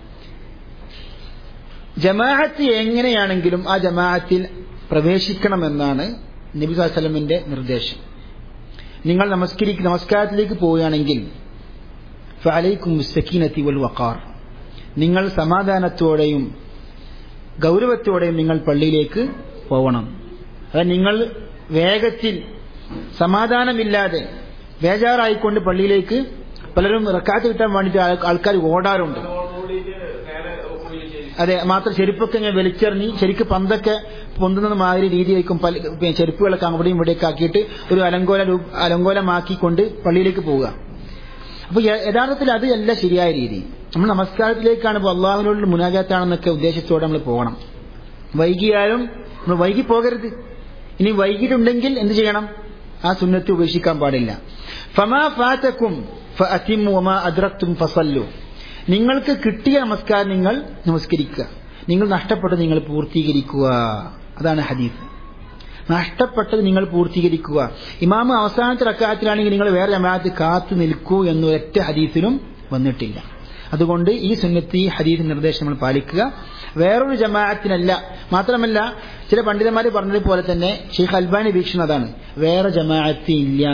ജമാഅത്ത് എങ്ങനെയാണെങ്കിലും ആ ജമാഅത്തിൽ പ്രവേശിക്കണമെന്നാണ് നബി സ്വലമിന്റെ നിർദ്ദേശം നിങ്ങൾ നമസ്കരിക്ക് നമസ്കാരത്തിലേക്ക് പോവുകയാണെങ്കിൽ ഫഅലൈക്കും മുസ്തഖീനത്തി വൽ വഖാർ നിങ്ങൾ സമാധാനത്തോടെയും ഗൗരവത്തോടെയും നിങ്ങൾ പള്ളിയിലേക്ക് പോകണം അത് നിങ്ങൾ വേഗത്തിൽ സമാധാനമില്ലാതെ ബേജാറായിക്കൊണ്ട് പള്ളിയിലേക്ക് പലരും റക്കാത്ത് കിട്ടാൻ വേണ്ടിയിട്ട് ആൾ- ആൾക്കാർ ഓടാറുണ്ട് ഓടിയിട്ട് നേരെ ഒപ്പുകയിൽ ചെയ്തു അതെ മാത്രം ചെരുപ്പൊക്കെ ഇങ്ങനെ വലിച്ചെറിഞ്ഞ് ശരിക്ക് പന്തൊക്കെ പൊന്തുന്നത് മാതിരി രീതിയായിരിക്കും പല പിന്നെ ചെരുപ്പുകളൊക്കെ അവിടെയും ഇവിടെയൊക്കെ ആക്കിയിട്ട് ഒരു അലങ്കോല രൂപ- അലങ്കോലമാക്കിക്കൊണ്ട് പള്ളിയിലേക്ക് പോവുക അപ്പൊ യ- യഥാർത്ഥത്തിൽ അത് അല്ല ശരിയായ രീതി നമ്മൾ നമസ്കാരത്തിലേക്കാണ് ഇപ്പോൾ അള്ളാഹുവിനോട് മുനാജാത്താണെന്നൊക്കെ ഉദ്ദേശത്തോടെ നമ്മൾ പോകണം വൈകിയാലും നമ്മൾ വൈകി പോകരുത് ഇനി വൈകിട്ടുണ്ടെങ്കിൽ എന്ത് ചെയ്യണം ആ സുന്നത്ത് ഉപേക്ഷിക്കാൻ പാടില്ല ഫമാ ഫാറ്റക്കും ഫഅതിമ്മു വമാ അദ്റക്തും ഫസല്ലു നിങ്ങൾക്ക് കിട്ടിയ നമസ്കാരം നിങ്ങൾ നമസ്കരിക്കുക നിങ്ങൾ നഷ്ടപ്പെട്ടത് നിങ്ങൾ പൂർത്തീകരിക്കുക അതാണ് ഹദീസ് നഷ്ടപ്പെട്ടത് നിങ്ങൾ പൂർത്തീകരിക്കുക ഇമാമ് അവസാനത്തെ റക്കാത്തിലാണെങ്കിൽ നിങ്ങൾ വേറെ ജമാഅത്ത് കാത്തു നിൽക്കൂ എന്ന് ഒറ്റ ഹദീസിലും വന്നിട്ടില്ല അതുകൊണ്ട് ഈ സുന്നത്ത് ഈ ഹദീസ് നിർദ്ദേശം നമ്മൾ പാലിക്കുക വേറൊരു ജമാഅത്തിനല്ല മാത്രമല്ല ചില പണ്ഡിതന്മാർ പറഞ്ഞതുപോലെ തന്നെ ഷെയ്ഖ് അൽബാനി വീക്ഷണം അതാണ് വേറെ ജമാഅത്ത് ഇല്ല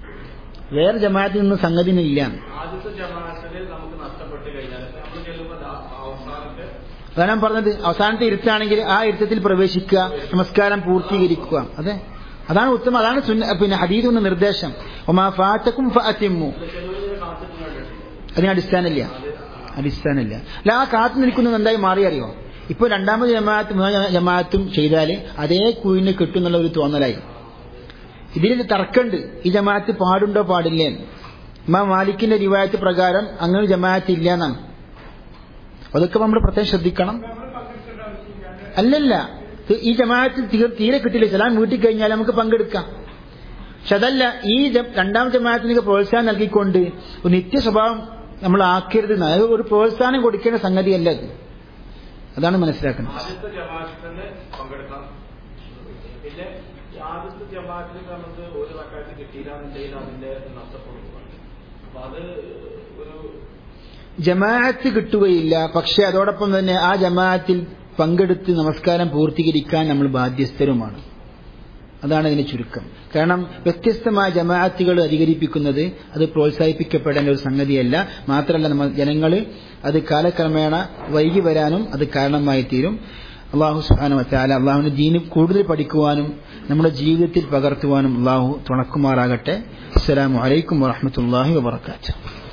വേറെ ജമാഅത്തിൽ നിന്ന് സംഗതി ഇല്ല ആദ്യത്തെ ജമാഅത്തില് നമുക്ക് നഷ്ടപ്പെട്ട് കഴിഞ്ഞാൽ നമ്മൾ ചെല്ലുമ്പോൾ ദാ അവസാനത്തെ അതാണ് ഞാൻ പറഞ്ഞത് അവസാനത്തെ ഇരുത്താണെങ്കിൽ ആ ഇരുത്തത്തിൽ പ്രവേശിക്കുക നമസ്കാരം പൂർത്തീകരിക്കുക അതെ അതാണ് ഉത്തമം അതാണ് സുന്ന- പിന്നെ ഹദീദിന്റെ നിർദ്ദേശം ഒമാ ഫാറ്റക്കും ഫഅത്തിമ്മു ചെലവര് കാത്തിട്ട് കണ്ടിട്ടില്ല അതിന് അടിസ്ഥാനമില്ല അടിസ്ഥാനമില്ല അല്ല ആ കാത്തു നിൽക്കുന്നത് എന്തായി മാറി അറിയോ ഇപ്പൊ രണ്ടാമത് ജമാഅത്ത് മൂന്നാം ജമാഅത്തും ചെയ്താൽ അതേ കുയിന് കിട്ടും എന്നുള്ള ഒരു തോന്നലായി ഇതിൽ തർക്കമുണ്ട് ഈ ജമാഅത്ത് പാടുണ്ടോ പാടില്ലേ ഇമാം മാലിക്കിന്റെ റിവായത്ത് പ്രകാരം അങ്ങനെ ഒരു ജമാഅത്ത് ഇല്ല എന്നാണ് അതൊക്കെ നമ്മൾ പ്രത്യേകം ശ്രദ്ധിക്കണം അല്ലല്ല ഇത് ഈ ജമാഅത്തിൽ തീ- തീരെ കിട്ടില്ല സലാം വീട്ടിൽ കഴിഞ്ഞാൽ നമുക്ക് പങ്കെടുക്കാം പക്ഷെ അതല്ല ഈ ജ- രണ്ടാം ജമാഅത്തിന് പ്രോത്സാഹനം നൽകിക്കൊണ്ട് ഒരു നിത്യ സ്വഭാവം നമ്മൾ ആക്കരുത് എന്ന്. അത് ഒരു പ്രോത്സാഹനം കൊടുക്കേണ്ട സംഗതിയല്ല അത് അതാണ് മനസ്സിലാക്കുന്നത് ആദ്യത്തെ ജമാഅത്തിൽ തന്നെ പങ്കെടുക്കാം പിന്നെ ഈ ആദ്യത്തെ ജമാഅത്തിൽ നമുക്ക് ഒരു റക്കാറ്റ് കിട്ടിയില്ലാന്നുണ്ടെങ്കിൽ അതിന്റെ നഷ്ടപ്പെടും അപ്പൊ അത് ഒരു ജമാഅത്ത് കിട്ടുകയില്ല പക്ഷെ അതോടൊപ്പം തന്നെ ആ ജമാഅത്തിൽ പങ്കെടുത്ത് നമസ്കാരം പൂർത്തീകരിക്കാൻ നമ്മൾ ബാധ്യസ്ഥരുമാണ് അതാണ് ഇതിന് ചുരുക്കം കാരണം വ്യത്യസ്തമായ ജമാഅത്തുകൾ അധികരിപ്പിക്കുന്നത് അത് പ്രോത്സാഹിപ്പിക്കപ്പെടേണ്ട ഒരു സംഗതിയല്ല മാത്രമല്ല നമ്മൾ ജനങ്ങൾ അത് കാലക്രമേണ വൈകി വരാനും അത് കാരണമായി തീരും അള്ളാഹു സുഹാനു വച്ചാല അള്ളാഹുവിന്റെ ദീന് കൂടുതൽ പഠിക്കുവാനും നമ്മുടെ ജീവിതത്തിൽ പകർത്തുവാനും അള്ളാഹു തുണക്കുമാറാകട്ടെ അസ്സലാമു അലൈക്കും വറഹമത്തല്ലാഹി വബർക്കാത്തു